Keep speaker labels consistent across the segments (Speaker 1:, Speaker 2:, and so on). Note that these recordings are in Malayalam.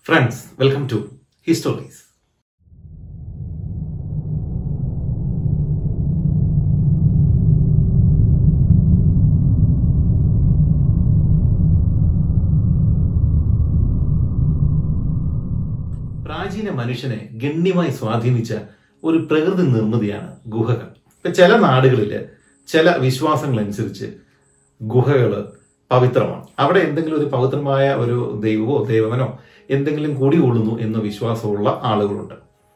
Speaker 1: ഫ്രണ്ട്സ് വെൽക്കം ടു ഹിസ്റ്റോറീസ് പ്രാചീന മനുഷ്യനെ ഗണ്യമായി സ്വാധീനിച്ച ഒരു പ്രകൃതി നിർമ്മിതിയാണ് ഗുഹകൾ ഇപ്പൊ ചില നാടുകളില് ചില വിശ്വാസങ്ങൾ അനുസരിച്ച് ഗുഹകള് പവിത്രമാണ് അവിടെ എന്തെങ്കിലും ഒരു പവിത്രമായ ഒരു ദൈവമോ ദേവനോ എന്തെങ്കിലും കൂടികൊള്ളുന്നു എന്ന വിശ്വാസമുള്ള ആളുകളുണ്ട്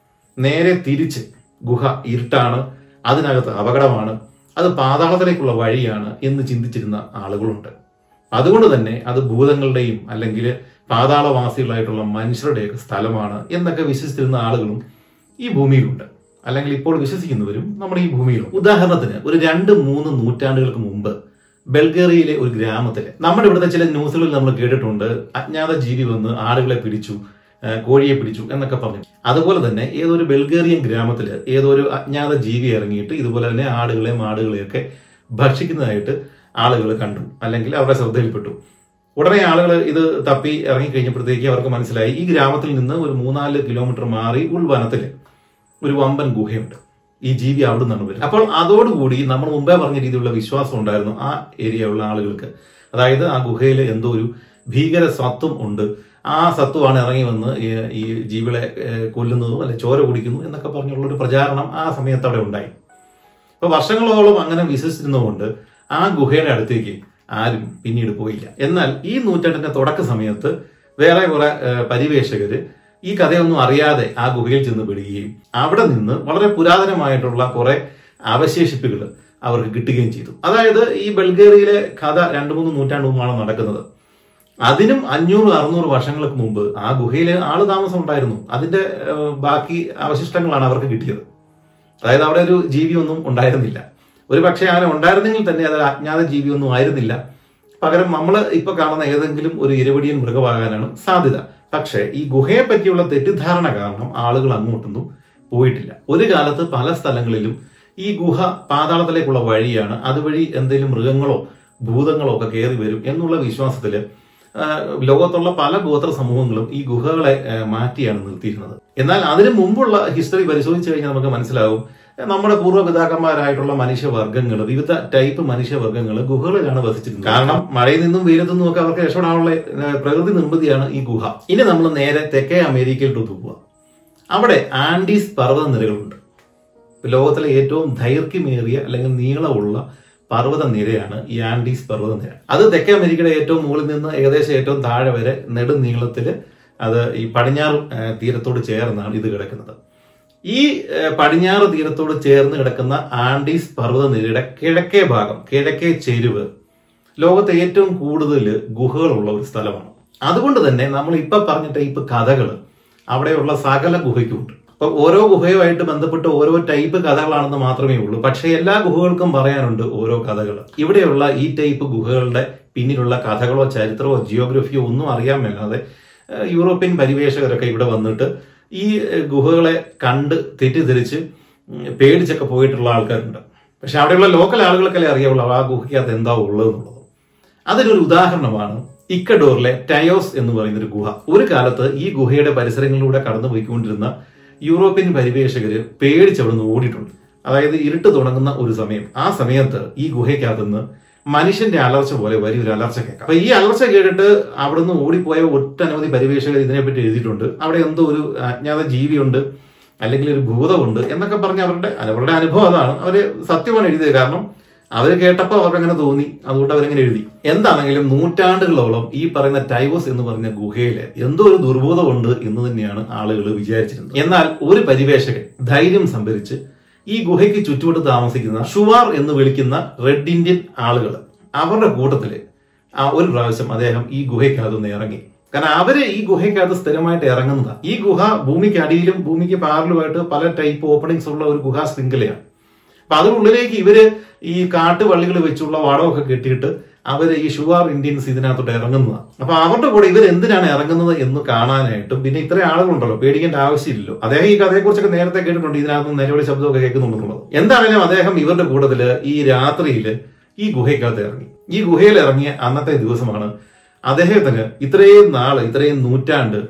Speaker 1: നേരെ തിരിച്ച് ഗുഹ ഇരുട്ടാണ് അതിനകത്ത് അപകടമാണ് അത് പാതാളത്തിലേക്കുള്ള വഴിയാണ് എന്ന് ചിന്തിച്ചിരുന്ന ആളുകളുണ്ട് അതുകൊണ്ട് തന്നെ അത് ഭൂതങ്ങളുടെയും അല്ലെങ്കിൽ പാതാളവാസികളായിട്ടുള്ള മനുഷ്യരുടെയൊക്കെ സ്ഥലമാണ് എന്നൊക്കെ വിശ്വസിച്ചിരുന്ന ആളുകളും ഈ ഭൂമിയിലുണ്ട് അല്ലെങ്കിൽ ഇപ്പോൾ വിശ്വസിക്കുന്നവരും നമ്മുടെ ഈ ഭൂമിയിലുണ്ട് ഉദാഹരണത്തിന് ഒരു രണ്ട് മൂന്ന് നൂറ്റാണ്ടുകൾക്ക് മുമ്പ് ബൾഗേറിയയിലെ ഒരു ഗ്രാമത്തില് നമ്മുടെ ഇവിടുത്തെ ചില ന്യൂസുകളിൽ നമ്മൾ കേട്ടിട്ടുണ്ട് അജ്ഞാത ജീവി വന്ന് ആടുകളെ പിടിച്ചു ആ, കോഴിയെ പിടിച്ചു എന്നൊക്കെ പറഞ്ഞു അതുപോലെ തന്നെ ഏതൊരു ബൾഗേറിയൻ ഗ്രാമത്തില് ഏതൊരു അജ്ഞാത ജീവി ഇറങ്ങിയിട്ട് ഇതുപോലെ തന്നെ ആടുകളെ മാടുകളെയൊക്കെ ഭക്ഷിക്കുന്നതായിട്ട് ആളുകൾ കണ്ടു അല്ലെങ്കിൽ അവരുടെ ശ്രദ്ധയിൽപ്പെട്ടു ഉടനെ ആളുകൾ ഇത് തപ്പി ഇറങ്ങി കഴിഞ്ഞപ്പോഴത്തേക്ക് അവർക്ക് മനസ്സിലായി ഈ ഗ്രാമത്തിൽ നിന്ന് ഒരു മൂന്നാല് കിലോമീറ്റർ മാറി ഉൾവനത്തില് ഒരു വമ്പൻ ഗുഹയുണ്ട് ഈ ജീവി അവിടെ നിന്നാണ് വരുന്നത് അപ്പോൾ അതോടുകൂടി നമ്മൾ മുമ്പേ പറഞ്ഞ രീതിയിലുള്ള വിശ്വാസം ഉണ്ടായിരുന്നു ആ ഏരിയയുള്ള ആളുകൾക്ക് അതായത് ആ ഗുഹയിൽ എന്തോ ഒരു ഭീകര സത്വം ഉണ്ട് ആ സത്വമാണ് ഇറങ്ങി വന്ന് ഈ- ഈ ജീവികളെ ഏഹ്, കൊല്ലുന്നതും അല്ലെ ചോര കുടിക്കുന്നു എന്നൊക്കെ പറഞ്ഞുള്ള ഒരു പ്രചാരണം ആ സമയത്ത് അവിടെ ഉണ്ടായി അപ്പൊ വർഷങ്ങളോളം അങ്ങനെ വിശ്വസിച്ചിരുന്നതുകൊണ്ട് ആ ഗുഹയുടെ അടുത്തേക്ക് ആരും പിന്നീട് പോയില്ല എന്നാൽ ഈ നൂറ്റാണ്ടിന്റെ തുടക്ക സമയത്ത് വേറെ കുറെ ഏഹ്, പരിവേഷകര് ഈ കഥയൊന്നും അറിയാതെ ആ ഗുഹയിൽ ചെന്ന് പെടുകയും അവിടെ നിന്ന് വളരെ പുരാതനമായിട്ടുള്ള കുറെ അവശേഷിപ്പുകൾ അവർക്ക് കിട്ടുകയും ചെയ്തു അതായത് ഈ ബൾഗേറിയയിലെ കഥ രണ്ടു മൂന്ന് നൂറ്റാണ്ട് മുമ്പാണ് നടക്കുന്നത് അതിനും അഞ്ഞൂറ് അറുന്നൂറ് വർഷങ്ങൾക്ക് മുമ്പ് ആ ഗുഹയിൽ ആള് താമസം ഉണ്ടായിരുന്നു അതിന്റെ ഏഹ്, ബാക്കി അവശിഷ്ടങ്ങളാണ് അവർക്ക് കിട്ടിയത് അതായത് അവിടെ ഒരു ജീവിയൊന്നും ഉണ്ടായിരുന്നില്ല ഒരു പക്ഷേ അങ്ങനെ ഉണ്ടായിരുന്നെങ്കിൽ തന്നെ അത് അജ്ഞാത ജീവിയൊന്നും ആയിരുന്നില്ല പകരം നമ്മൾ ഇപ്പൊ കാണുന്ന ഏതെങ്കിലും ഒരു ഇരവടിയൻ മൃഗമാകാനാണ് സാധ്യത പക്ഷേ ഈ ഗുഹയെ പറ്റിയുള്ള തെറ്റിദ്ധാരണ കാരണം ആളുകൾ അങ്ങോട്ടൊന്നും പോയിട്ടില്ല ഒരു കാലത്ത് പല സ്ഥലങ്ങളിലും ഈ ഗുഹ പാതാളത്തിലേക്കുള്ള വഴിയാണ് അതുവഴി എന്തെങ്കിലും മൃഗങ്ങളോ ഭൂതങ്ങളോ ഒക്കെ കയറി വരും എന്നുള്ള വിശ്വാസത്തില് ആ, ലോകത്തുള്ള പല ഗോത്ര സമൂഹങ്ങളും ഈ ഗുഹകളെ ആ, മാറ്റിയാണ് നിർത്തിയിരുന്നത് എന്നാൽ അതിനു മുമ്പുള്ള ഹിസ്റ്ററി പരിശോധിച്ചു കഴിഞ്ഞാൽ നമുക്ക് മനസ്സിലാവും ഏ, നമ്മുടെ പൂർവ്വപിതാക്കന്മാരായിട്ടുള്ള മനുഷ്യവർഗ്ഗങ്ങൾ വിവിധ ടൈപ്പ് മനുഷ്യവർഗ്ഗങ്ങൾ ഗുഹകളിലാണ് വസിച്ചിരുന്നത് കാരണം മഴയിൽ നിന്നും വെയിലത്തു നിന്നും ഒക്കെ അവർക്ക് രക്ഷപ്പെടാനുള്ള ഏ, പ്രകൃതി നിർമ്മിതിയാണ് ഈ ഗുഹ ഇനി നമ്മൾ നേരെ തെക്കേ അമേരിക്കയിലോട്ട് പോവുക അവിടെ ആൻഡീസ് പർവ്വത നിരകളുണ്ട് ലോകത്തിലെ ഏറ്റവും ദൈർഘ്യമേറിയ അല്ലെങ്കിൽ നീളമുള്ള പർവ്വത നിരയാണ് ഈ ആൻഡീസ് പർവ്വത നിര അത് തെക്കേ അമേരിക്കയുടെ ഏറ്റവും മുകളിൽ നിന്ന് ഏകദേശം ഏറ്റവും താഴെ വരെ നെടുനീളത്തില് അത് ഈ പടിഞ്ഞാറ് ആ, തീരത്തോട് ചേർന്നാണ് ഇത് കിടക്കുന്നത് ഈ ആ, പടിഞ്ഞാറ് തീരത്തോട് ചേർന്ന് കിടക്കുന്ന ആൻഡീസ് പർവ്വത നിരയുടെ കിഴക്കേ ഭാഗം കിഴക്കേ ചെരുവ് ലോകത്തെ ഏറ്റവും കൂടുതൽ ഗുഹകളുള്ള ഒരു സ്ഥലമാണ് അതുകൊണ്ട് തന്നെ നമ്മൾ ഇപ്പൊ പറഞ്ഞ ടൈപ്പ് കഥകൾ അവിടെയുള്ള സകല ഗുഹയ്ക്കുമുണ്ട് അപ്പൊ ഓരോ ഗുഹയുമായിട്ട് ബന്ധപ്പെട്ട് ഓരോ ടൈപ്പ് കഥകളാണെന്ന് മാത്രമേ ഉള്ളൂ പക്ഷേ എല്ലാ ഗുഹകൾക്കും പറയാനുണ്ട് ഓരോ കഥകൾ ഇവിടെയുള്ള ഈ ടൈപ്പ് ഗുഹകളുടെ പിന്നിലുള്ള കഥകളോ ചരിത്രമോ ജിയോഗ്രഫിയോ ഒന്നും അറിയാൻ മേലാതെ ഏഹ്, യൂറോപ്യൻ പരിവേഷകരൊക്കെ ഇവിടെ വന്നിട്ട് ഈ ഏഹ്, ഗുഹകളെ കണ്ട് തെറ്റിദ്ധരിച്ച് ഉം, പേടിച്ചൊക്കെ പോയിട്ടുള്ള ആൾക്കാരുണ്ട് പക്ഷെ അവിടെയുള്ള ലോക്കൽ ആളുകൾക്കല്ലേ അറിയാവുള്ളൂ ആ ഗുഹയ്ക്കകത്ത് എന്താ ഉള്ളത് എന്നുള്ളത് അതിനൊരു ഉദാഹരണമാണ് ഇക്കഡോറിലെ ടയോസ് എന്ന് പറയുന്ന ഒരു ഗുഹ ഒരു കാലത്ത് ഈ ഗുഹയുടെ പരിസരങ്ങളിലൂടെ കടന്നു പോയിക്കൊണ്ടിരുന്ന യൂറോപ്യൻ പരിവേഷകര് പേടിച്ച് അവിടെ നിന്ന് ഓടിയിട്ടുണ്ട് അതായത് ഇരുട്ട് തുടങ്ങുന്ന ഒരു സമയം ആ സമയത്ത് ഈ ഗുഹയ്ക്കകത്തുനിന്ന് മനുഷ്യന്റെ അലർച്ച പോലെ വലിയൊരു അലർച്ച കേൾക്കാം അപ്പൊ ഈ അലർച്ച കേട്ടിട്ട് അവിടുന്ന് ഓടിപ്പോയ ഒട്ടനവധി പരിവേഷകർ ഇതിനെപ്പറ്റി എഴുതിയിട്ടുണ്ട് അവിടെ എന്തോ ഒരു അജ്ഞാത ജീവിയുണ്ട് അല്ലെങ്കിൽ ഒരു ഭൂതമുണ്ട് എന്നൊക്കെ പറഞ്ഞ് അവരുടെ അവരുടെ അനുഭവം അതാണ് അവര് സത്യമാണ് എഴുതിയത് കാരണം അവർ കേട്ടപ്പോൾ അവർക്ക് അങ്ങനെ തോന്നി അതുകൊണ്ട് അവരങ്ങനെ എഴുതി എന്താണെങ്കിലും നൂറ്റാണ്ടുകളോളം ഈ പറയുന്ന ടൈവോസ് എന്ന് പറഞ്ഞ ഗുഹയില് എന്തോ ഒരു ദുർബോധമുണ്ട് എന്ന് തന്നെയാണ് ആളുകൾ വിചാരിച്ചിരുന്നത് എന്നാൽ ഒരു പരിവേഷകൻ ധൈര്യം സംഭരിച്ച് ഈ ഗുഹയ്ക്ക് ചുറ്റുവട്ട് താമസിക്കുന്ന ഷുവാർ എന്ന് വിളിക്കുന്ന റെഡ് ഇന്ത്യൻ ആളുകൾ അവരുടെ കൂട്ടത്തില് ആ ഒരു പ്രാവശ്യം അദ്ദേഹം ഈ ഗുഹയ്ക്കകത്തുനിന്ന് ഇറങ്ങി കാരണം അവര് ഈ ഗുഹയ്ക്കകത്ത് സ്ഥിരമായിട്ട് ഇറങ്ങുന്നതാണ് ഈ ഗുഹ ഭൂമിക്ക് അടിയിലും ഭൂമിക്ക് പാറിലുമായിട്ട് പല ടൈപ്പ് ഓപ്പണിങ്സ് ഉള്ള ഒരു ഗുഹാ ശൃംഖലയാണ് അപ്പൊ അതിനുള്ളിലേക്ക് ഇവര് ഈ കാട്ടുവള്ളികൾ വെച്ചുള്ള വടമൊക്കെ കെട്ടിയിട്ട് അവര് ഈ ഷുവാർ ഇന്ത്യൻസ് ഇതിനകത്തോട്ട് ഇറങ്ങുന്നതാണ് അപ്പൊ അവരുടെ കൂടെ ഇവർ എന്തിനാണ് ഇറങ്ങുന്നത് എന്ന് കാണാനായിട്ടും പിന്നെ ഇത്രയും ആളുകളുണ്ടല്ലോ പേടിക്കേണ്ട ആവശ്യമില്ലല്ലോ അദ്ദേഹം ഈ കഥയെക്കുറിച്ചൊക്കെ നേരത്തെ കേട്ടിട്ടുണ്ട് ഇതിനകത്ത് നിലവിളി ശബ്ദമൊക്കെ കേൾക്കുന്നുണ്ടെന്നുള്ളത് എന്താണെങ്കിലും അദ്ദേഹം ഇവരുടെ കൂട്ടത്തില് ഈ രാത്രിയില് ഈ ഗുഹയ്ക്കകത്ത് ഇറങ്ങി ഈ ഗുഹയിൽ ഇറങ്ങിയ അന്നത്തെ ദിവസമാണ് അദ്ദേഹത്തിന് ഇത്രയും നാള് ഇത്രയും നൂറ്റാണ്ട്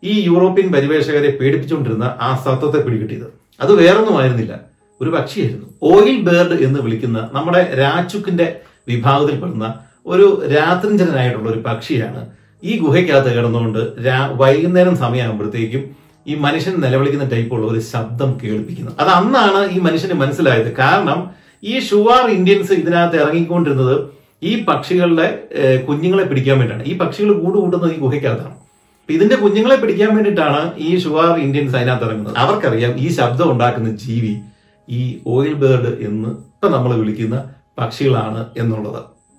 Speaker 1: ഈ യൂറോപ്യൻ പരിവേഷകരെ പേടിപ്പിച്ചുകൊണ്ടിരുന്ന ആ സത്വത്തെ പിടികിട്ടിയത് അത് വേറൊന്നുമായിരുന്നില്ല ഒരു പക്ഷിയായിരുന്നു ഓയിൽ ബേർഡ് എന്ന് വിളിക്കുന്ന നമ്മുടെ രാച്ചുക്കിന്റെ വിഭാഗത്തിൽപ്പെടുന്ന ഒരു രാത്രിഞ്ചരനായിട്ടുള്ള ഒരു പക്ഷിയാണ് ഈ ഗുഹയ്ക്കകത്ത് കിടന്നുകൊണ്ട് രാ- വൈകുന്നേരം സമയമാകുമ്പോഴത്തേക്കും ഈ മനുഷ്യൻ നിലവിളിക്കുന്ന ടൈപ്പുള്ള ഒരു ശബ്ദം കേൾപ്പിക്കുന്നത് അത് അന്നാണ് ഈ മനുഷ്യന് മനസ്സിലായത് കാരണം ഈ ഷുവാർ ഇന്ത്യൻസ് ഇതിനകത്ത് ഇറങ്ങിക്കൊണ്ടിരുന്നത് ഈ പക്ഷികളുടെ ഏഹ്, കുഞ്ഞുങ്ങളെ പിടിക്കാൻ വേണ്ടിയാണ് ഈ പക്ഷികൾ കൂട് കൂട്ടുന്നത് ഈ ഗുഹയ്ക്കകത്താണ് അപ്പൊ ഇതിന്റെ കുഞ്ഞുങ്ങളെ പിടിക്കാൻ വേണ്ടിയിട്ടാണ് ഈ ഷുവാർ ഇന്ത്യൻസ് അതിനകത്ത് ഇറങ്ങുന്നത് അവർക്കറിയാം ഈ ശബ്ദം ഉണ്ടാക്കുന്ന ജീവി ഈ ഓയിൽ ബേർഡ് എന്ന് ഇപ്പൊ നമ്മൾ വിളിക്കുന്ന പക്ഷികളാണ് എന്നുള്ളത്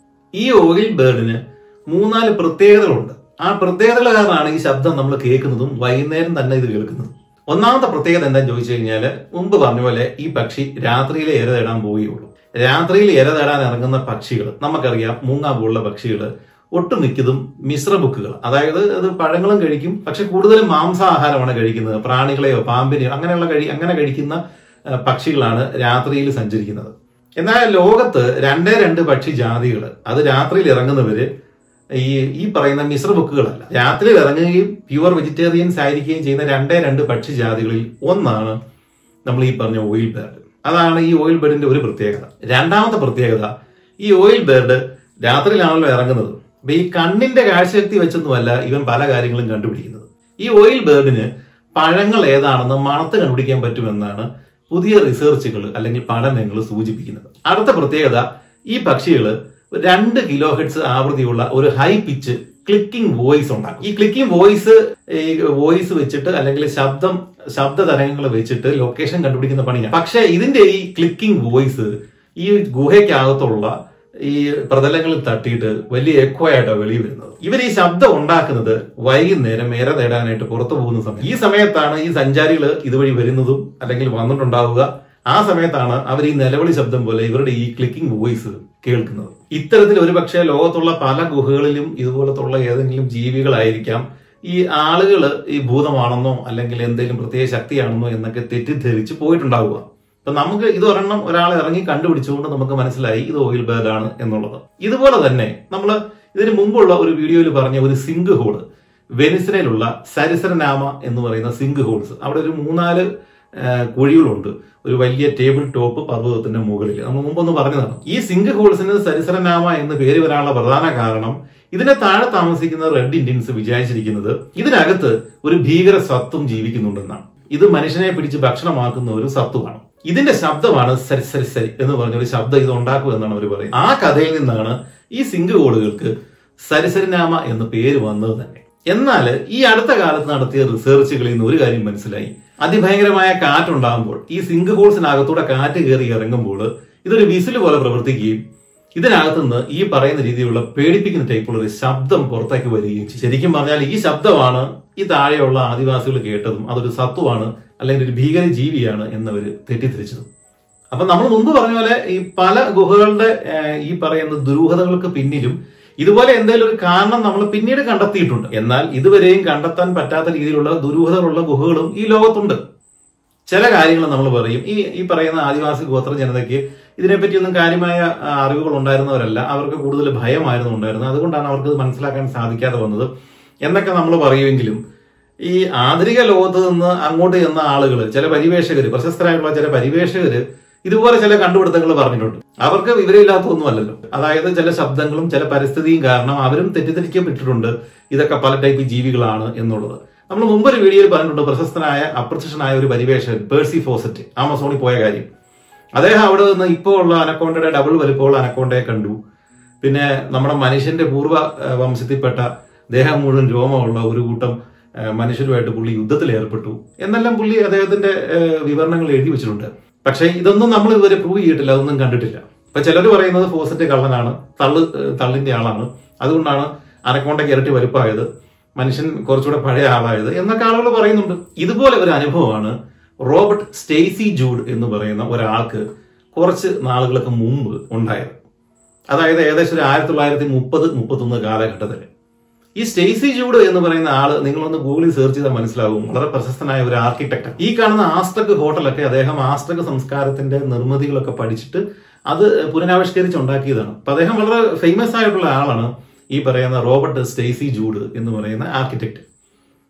Speaker 1: ഈ ഓയിൽ ബേർഡിന് മൂന്നാല് പ്രത്യേകതകളുണ്ട് ആ പ്രത്യേകതകൾ കാരണമാണ് ഈ ശബ്ദം നമ്മൾ കേൾക്കുന്നതും വൈകുന്നേരം തന്നെ ഇത് കേൾക്കുന്നതും ഒന്നാമത്തെ പ്രത്യേകത എന്താണെന്ന് ചോദിച്ചു കഴിഞ്ഞാൽ മുമ്പ് പറഞ്ഞ പോലെ ഈ പക്ഷി രാത്രിയിലെ ഇര തേടാൻ പോവുകയുള്ളൂ രാത്രിയിൽ ഇര തേടാൻ ഇറങ്ങുന്ന പക്ഷികൾ നമുക്കറിയാം മൂങ്ങ പോലുള്ള പക്ഷികൾ ഒട്ടുമിക്കതും മിശ്രബുക്കുകൾ അതായത് അത് പഴങ്ങളും കഴിക്കും പക്ഷെ കൂടുതലും മാംസാഹാരമാണ് കഴിക്കുന്നത് പ്രാണികളെയോ പാമ്പിനെയോ അങ്ങനെയുള്ള കഴി അങ്ങനെ കഴിക്കുന്ന ആ, പക്ഷികളാണ് രാത്രിയിൽ സഞ്ചരിക്കുന്നത് എന്നാൽ ലോകത്ത് രണ്ടേ രണ്ട് പക്ഷി ജാതികൾ അത് രാത്രിയിൽ ഇറങ്ങുന്നവര് ഈ ഈ പറയുന്ന മിശ്രബുക്കുകളല്ല രാത്രിയിൽ ഇറങ്ങുകയും പ്യുവർ വെജിറ്റേറിയൻസ് ആയിരിക്കുകയും ചെയ്യുന്ന രണ്ടേ രണ്ട് പക്ഷി ജാതികളിൽ ഒന്നാണ് നമ്മൾ ഈ പറഞ്ഞ ഓയിൽ ബേർഡ് അതാണ് ഈ ഓയിൽ ബേർഡിന്റെ ഒരു പ്രത്യേകത രണ്ടാമത്തെ പ്രത്യേകത ഈ ഓയിൽ ബേർഡ് രാത്രിയിലാണല്ലോ ഇറങ്ങുന്നത് അപ്പൊ ഈ കണ്ണിന്റെ കാഴ്ചശക്തി വെച്ചൊന്നുമല്ല ഇവൻ പല കാര്യങ്ങളും കണ്ടുപിടിക്കുന്നത് ഈ ഓയിൽ ബേർഡിന് പഴങ്ങൾ ഏതാണെന്ന് മണത്ത് കണ്ടുപിടിക്കാൻ പറ്റുമെന്നാണ് പുതിയ റിസർച്ചുകൾ അല്ലെങ്കിൽ പഠനങ്ങൾ സൂചിപ്പിക്കുന്നത് അടുത്ത പ്രത്യേകത ഈ പക്ഷികൾ രണ്ട് കിലോ ഹെഡ്സ് ആവൃത്തിയുള്ള ഒരു ഹൈ പിച്ച് ക്ലിക്കിംഗ് വോയിസ് ഉണ്ടാക്കും ഈ ക്ലിക്കിംഗ് വോയിസ് ഈ വോയിസ് വെച്ചിട്ട് അല്ലെങ്കിൽ ശബ്ദം ശബ്ദ തരംഗങ്ങൾ വെച്ചിട്ട് ലൊക്കേഷൻ കണ്ടുപിടിക്കുന്ന പണിയാണ് പക്ഷെ ഇതിന്റെ ഈ ക്ലിക്കിംഗ് വോയിസ് ഈ ഗുഹയ്ക്കകത്തുള്ള ഈ പ്രതലങ്ങളിൽ തട്ടിയിട്ട് വലിയ എക്കോ ആയിട്ടാണ് വെളി വരുന്നത് ഇവർ ഈ ശബ്ദം ഉണ്ടാക്കുന്നത് വൈകുന്നേരം ഇര നേടാനായിട്ട് പുറത്തു പോകുന്ന സമയം ഈ സമയത്താണ് ഈ സഞ്ചാരികൾ ഇതുവഴി വരുന്നതും അല്ലെങ്കിൽ വന്നിട്ടുണ്ടാവുക ആ സമയത്താണ് അവർ ഈ നിലവിളി ശബ്ദം പോലെ ഇവരുടെ ഈ ക്ലിക്കിംഗ് വോയിസ് കേൾക്കുന്നത് ഇത്തരത്തിൽ ഒരുപക്ഷെ ലോകത്തുള്ള പല ഗുഹകളിലും ഇതുപോലത്തുള്ള ഏതെങ്കിലും ജീവികളായിരിക്കാം ഈ ആളുകൾ ഈ ഭൂതമാണെന്നോ അല്ലെങ്കിൽ എന്തെങ്കിലും പ്രത്യേക ശക്തിയാണെന്നോ എന്നൊക്കെ തെറ്റിദ്ധരിച്ച് പോയിട്ടുണ്ടാവുക അപ്പൊ നമുക്ക് ഇത് ഒരെണ്ണം ഒരാൾ ഇറങ്ങി കണ്ടുപിടിച്ചുകൊണ്ട് നമുക്ക് മനസ്സിലായി ഇത് ഓയിൽ ബേർഡ് ആണ് എന്നുള്ളത് ഇതുപോലെ തന്നെ നമ്മൾ ഇതിന് മുമ്പുള്ള ഒരു വീഡിയോയിൽ പറഞ്ഞ ഒരു സിങ്ക് ഹോള് വെനിസിലയിലുള്ള സരിസരനാമ എന്ന് പറയുന്ന സിങ്ക് ഹോൾസ് അവിടെ ഒരു മൂന്നാല് ആ, കുഴികളുണ്ട് ഒരു വലിയ ടേബിൾ ടോപ്പ് പർവ്വതത്തിന്റെ മുകളിൽ നമ്മൾ മുമ്പൊന്ന് പറഞ്ഞതാണ് ഈ സിങ്ക് ഹോൾസിന് സരിസരനാമ എന്ന് പേര് വരാനുള്ള പ്രധാന കാരണം ഇതിനെ താഴെ താമസിക്കുന്ന റെഡ് ഇന്ത്യൻസ് വിചാരിച്ചിരിക്കുന്നത് ഇതിനകത്ത് ഒരു ഭീകര സത്വം ജീവിക്കുന്നുണ്ടെന്നാണ് ഇത് മനുഷ്യനെ പിടിച്ച് ഭക്ഷണമാക്കുന്ന ഒരു സത്വമാണ് ഇതിന്റെ ശബ്ദമാണ് സരി സരി സരി എന്ന് പറഞ്ഞ ഒരു ശബ്ദം ഇത് ഉണ്ടാക്കും എന്നാണ് അവർ പറയുന്നത് ആ കഥയിൽ നിന്നാണ് ഈ സിങ്ക് ഹോളുകൾക്ക് സരിസരിനാമ എന്ന പേര് വന്നത് തന്നെ എന്നാൽ ഈ അടുത്ത കാലത്ത് നടത്തിയ റിസർച്ചുകളിൽ നിന്ന് ഒരു കാര്യം മനസ്സിലായി അതിഭയങ്കരമായ കാറ്റുണ്ടാകുമ്പോൾ ഈ സിങ്ക് ഹോൾസിനകത്തൂടെ കാറ്റ് കയറി ഇറങ്ങുമ്പോൾ ഇതൊരു വിസിൽ പോലെ പ്രവർത്തിക്കുകയും ഇതിനകത്ത് നിന്ന് ഈ പറയുന്ന രീതിയിലുള്ള പേടിപ്പിക്കുന്ന ടൈപ്പുള്ള ഒരു ശബ്ദം പുറത്തേക്ക് വരികയും ചെയ്യും ശരിക്കും പറഞ്ഞാൽ ഈ ശബ്ദമാണ് ഈ താഴെയുള്ള ആദിവാസികൾ കേട്ടതും അതൊരു സത്വമാണ് അല്ലെങ്കിൽ ഒരു ഭീകര ജീവിയാണ് എന്നവർ തെറ്റിദ്ധരിച്ചതും അപ്പൊ നമ്മൾ മുമ്പ് പറഞ്ഞ പോലെ ഈ പല ഗുഹകളുടെ ഏഹ്, ഈ പറയുന്ന ദുരൂഹതകൾക്ക് പിന്നിലും ഇതുപോലെ എന്തെങ്കിലും ഒരു കാരണം നമ്മൾ പിന്നീട് കണ്ടെത്തിയിട്ടുണ്ട് എന്നാൽ ഇതുവരെയും കണ്ടെത്താൻ പറ്റാത്ത രീതിയിലുള്ള ദുരൂഹതകളുള്ള ഗുഹകളും ഈ ലോകത്തുണ്ട് ചില കാര്യങ്ങൾ നമ്മൾ പറയും ഈ ഈ പറയുന്ന ആദിവാസി ഗോത്ര ജനതയ്ക്ക് ഇതിനെപ്പറ്റിയൊന്നും കാര്യമായ ആ, അറിവുകൾ ഉണ്ടായിരുന്നവരല്ല അവർക്ക് കൂടുതൽ ഭയമായിരുന്നു ഉണ്ടായിരുന്നത് അതുകൊണ്ടാണ് അവർക്ക് ഇത് മനസ്സിലാക്കാൻ സാധിക്കാതെ വന്നത് എന്നൊക്കെ നമ്മൾ പറയുമെങ്കിലും ഈ ആധുനിക ലോകത്ത് നിന്ന് അങ്ങോട്ട് ചെന്ന ആളുകൾ ചില പരിവേഷകര് പ്രശസ്തരായിട്ടുള്ള ചില പരിവേഷകര് ഇതുപോലെ ചില കണ്ടുപിടുത്തങ്ങൾ പറഞ്ഞിട്ടുണ്ട് അവർക്ക് വിവരമില്ലാത്തതൊന്നും അല്ലല്ലോ അതായത് ചില ശബ്ദങ്ങളും ചില പരിസ്ഥിതിയും കാരണം അവരും തെറ്റിദ്ധരിക്കപ്പെട്ടിട്ടുണ്ട് ഇതൊക്കെ പല ടൈപ്പ് ജീവികളാണ് എന്നുള്ളത് നമ്മൾ മുമ്പ് ഒരു വീഡിയോയിൽ പറഞ്ഞിട്ടുണ്ട് പ്രശസ്തനായ അപ്രത്യക്ഷനായ ഒരു പരിവേഷകൻ പേഴ്സി ഫോസറ്റ് ആമസോണിൽ പോയ കാര്യം അദ്ദേഹം അവിടെ നിന്ന് ഇപ്പോൾ ഉള്ള അനക്കോണ്ടയുടെ ഡബിൾ വലിപ്പമുള്ള അനക്കോണ്ടയെ കണ്ടു പിന്നെ നമ്മുടെ മനുഷ്യന്റെ പൂർവ്വ ഏഹ്, വംശത്തിൽപ്പെട്ട ദേഹം മുഴുവൻ രോമമുള്ള ഒരു കൂട്ടം ഏഹ്, മനുഷ്യരുമായിട്ട് പുള്ളി യുദ്ധത്തിൽ ഏർപ്പെട്ടു എന്നെല്ലാം പുള്ളി അദ്ദേഹത്തിന്റെ ഏഹ്, വിവരണങ്ങൾ എഴുതി വെച്ചിട്ടുണ്ട് പക്ഷേ ഇതൊന്നും നമ്മൾ ഇതുവരെ പ്രൂവ് ചെയ്തിട്ടില്ല അതൊന്നും കണ്ടിട്ടില്ല ഇപ്പൊ ചിലർ പറയുന്നത് ഫോസറ്റ് കള്ളനാണ് തള്ള് ഏഹ്, തള്ളിന്റെ ആളാണ് അതുകൊണ്ടാണ് അനക്കോണ്ടയ്ക്ക് ഇരട്ടി വലുപ്പമായത് മനുഷ്യൻ കുറച്ചുകൂടെ പഴയ ആളായത് എന്നൊക്കെ ആളുകൾ പറയുന്നുണ്ട് ഇതുപോലെ ഒരു അനുഭവമാണ് റോബർട്ട് സ്റ്റേസി ജൂഡ് എന്ന് പറയുന്ന ഒരാൾക്ക് കുറച്ച് നാളുകൾക്ക് മുമ്പ് ഉണ്ടായത് അതായത് ഏകദേശം ഒരു ആയിരത്തി തൊള്ളായിരത്തി മുപ്പത് മുപ്പത്തൊന്ന് കാലഘട്ടത്തിൽ ഈ സ്റ്റേസി ജൂഡ് എന്ന് പറയുന്ന ആള് നിങ്ങളൊന്ന് ഗൂഗിളിൽ സെർച്ച് ചെയ്താൽ മനസ്സിലാവും വളരെ പ്രശസ്തനായ ഒരു ആർക്കിടെക്ട് ഈ കാണുന്ന ആസ്ട്രക് ഹോട്ടലൊക്കെ അദ്ദേഹം ആസ്ട്രക് സംസ്കാരത്തിന്റെ നിർമ്മിതികളൊക്കെ പഠിച്ചിട്ട് അത് പുനരാവിഷ്കരിച്ച് ഉണ്ടാക്കിയതാണ് അപ്പൊ അദ്ദേഹം വളരെ ഫേമസ് ആയിട്ടുള്ള ആളാണ് ഈ പറയുന്ന റോബർട്ട് സ്റ്റേസി ജൂഡ് എന്ന് പറയുന്ന ആർക്കിടെക്ട്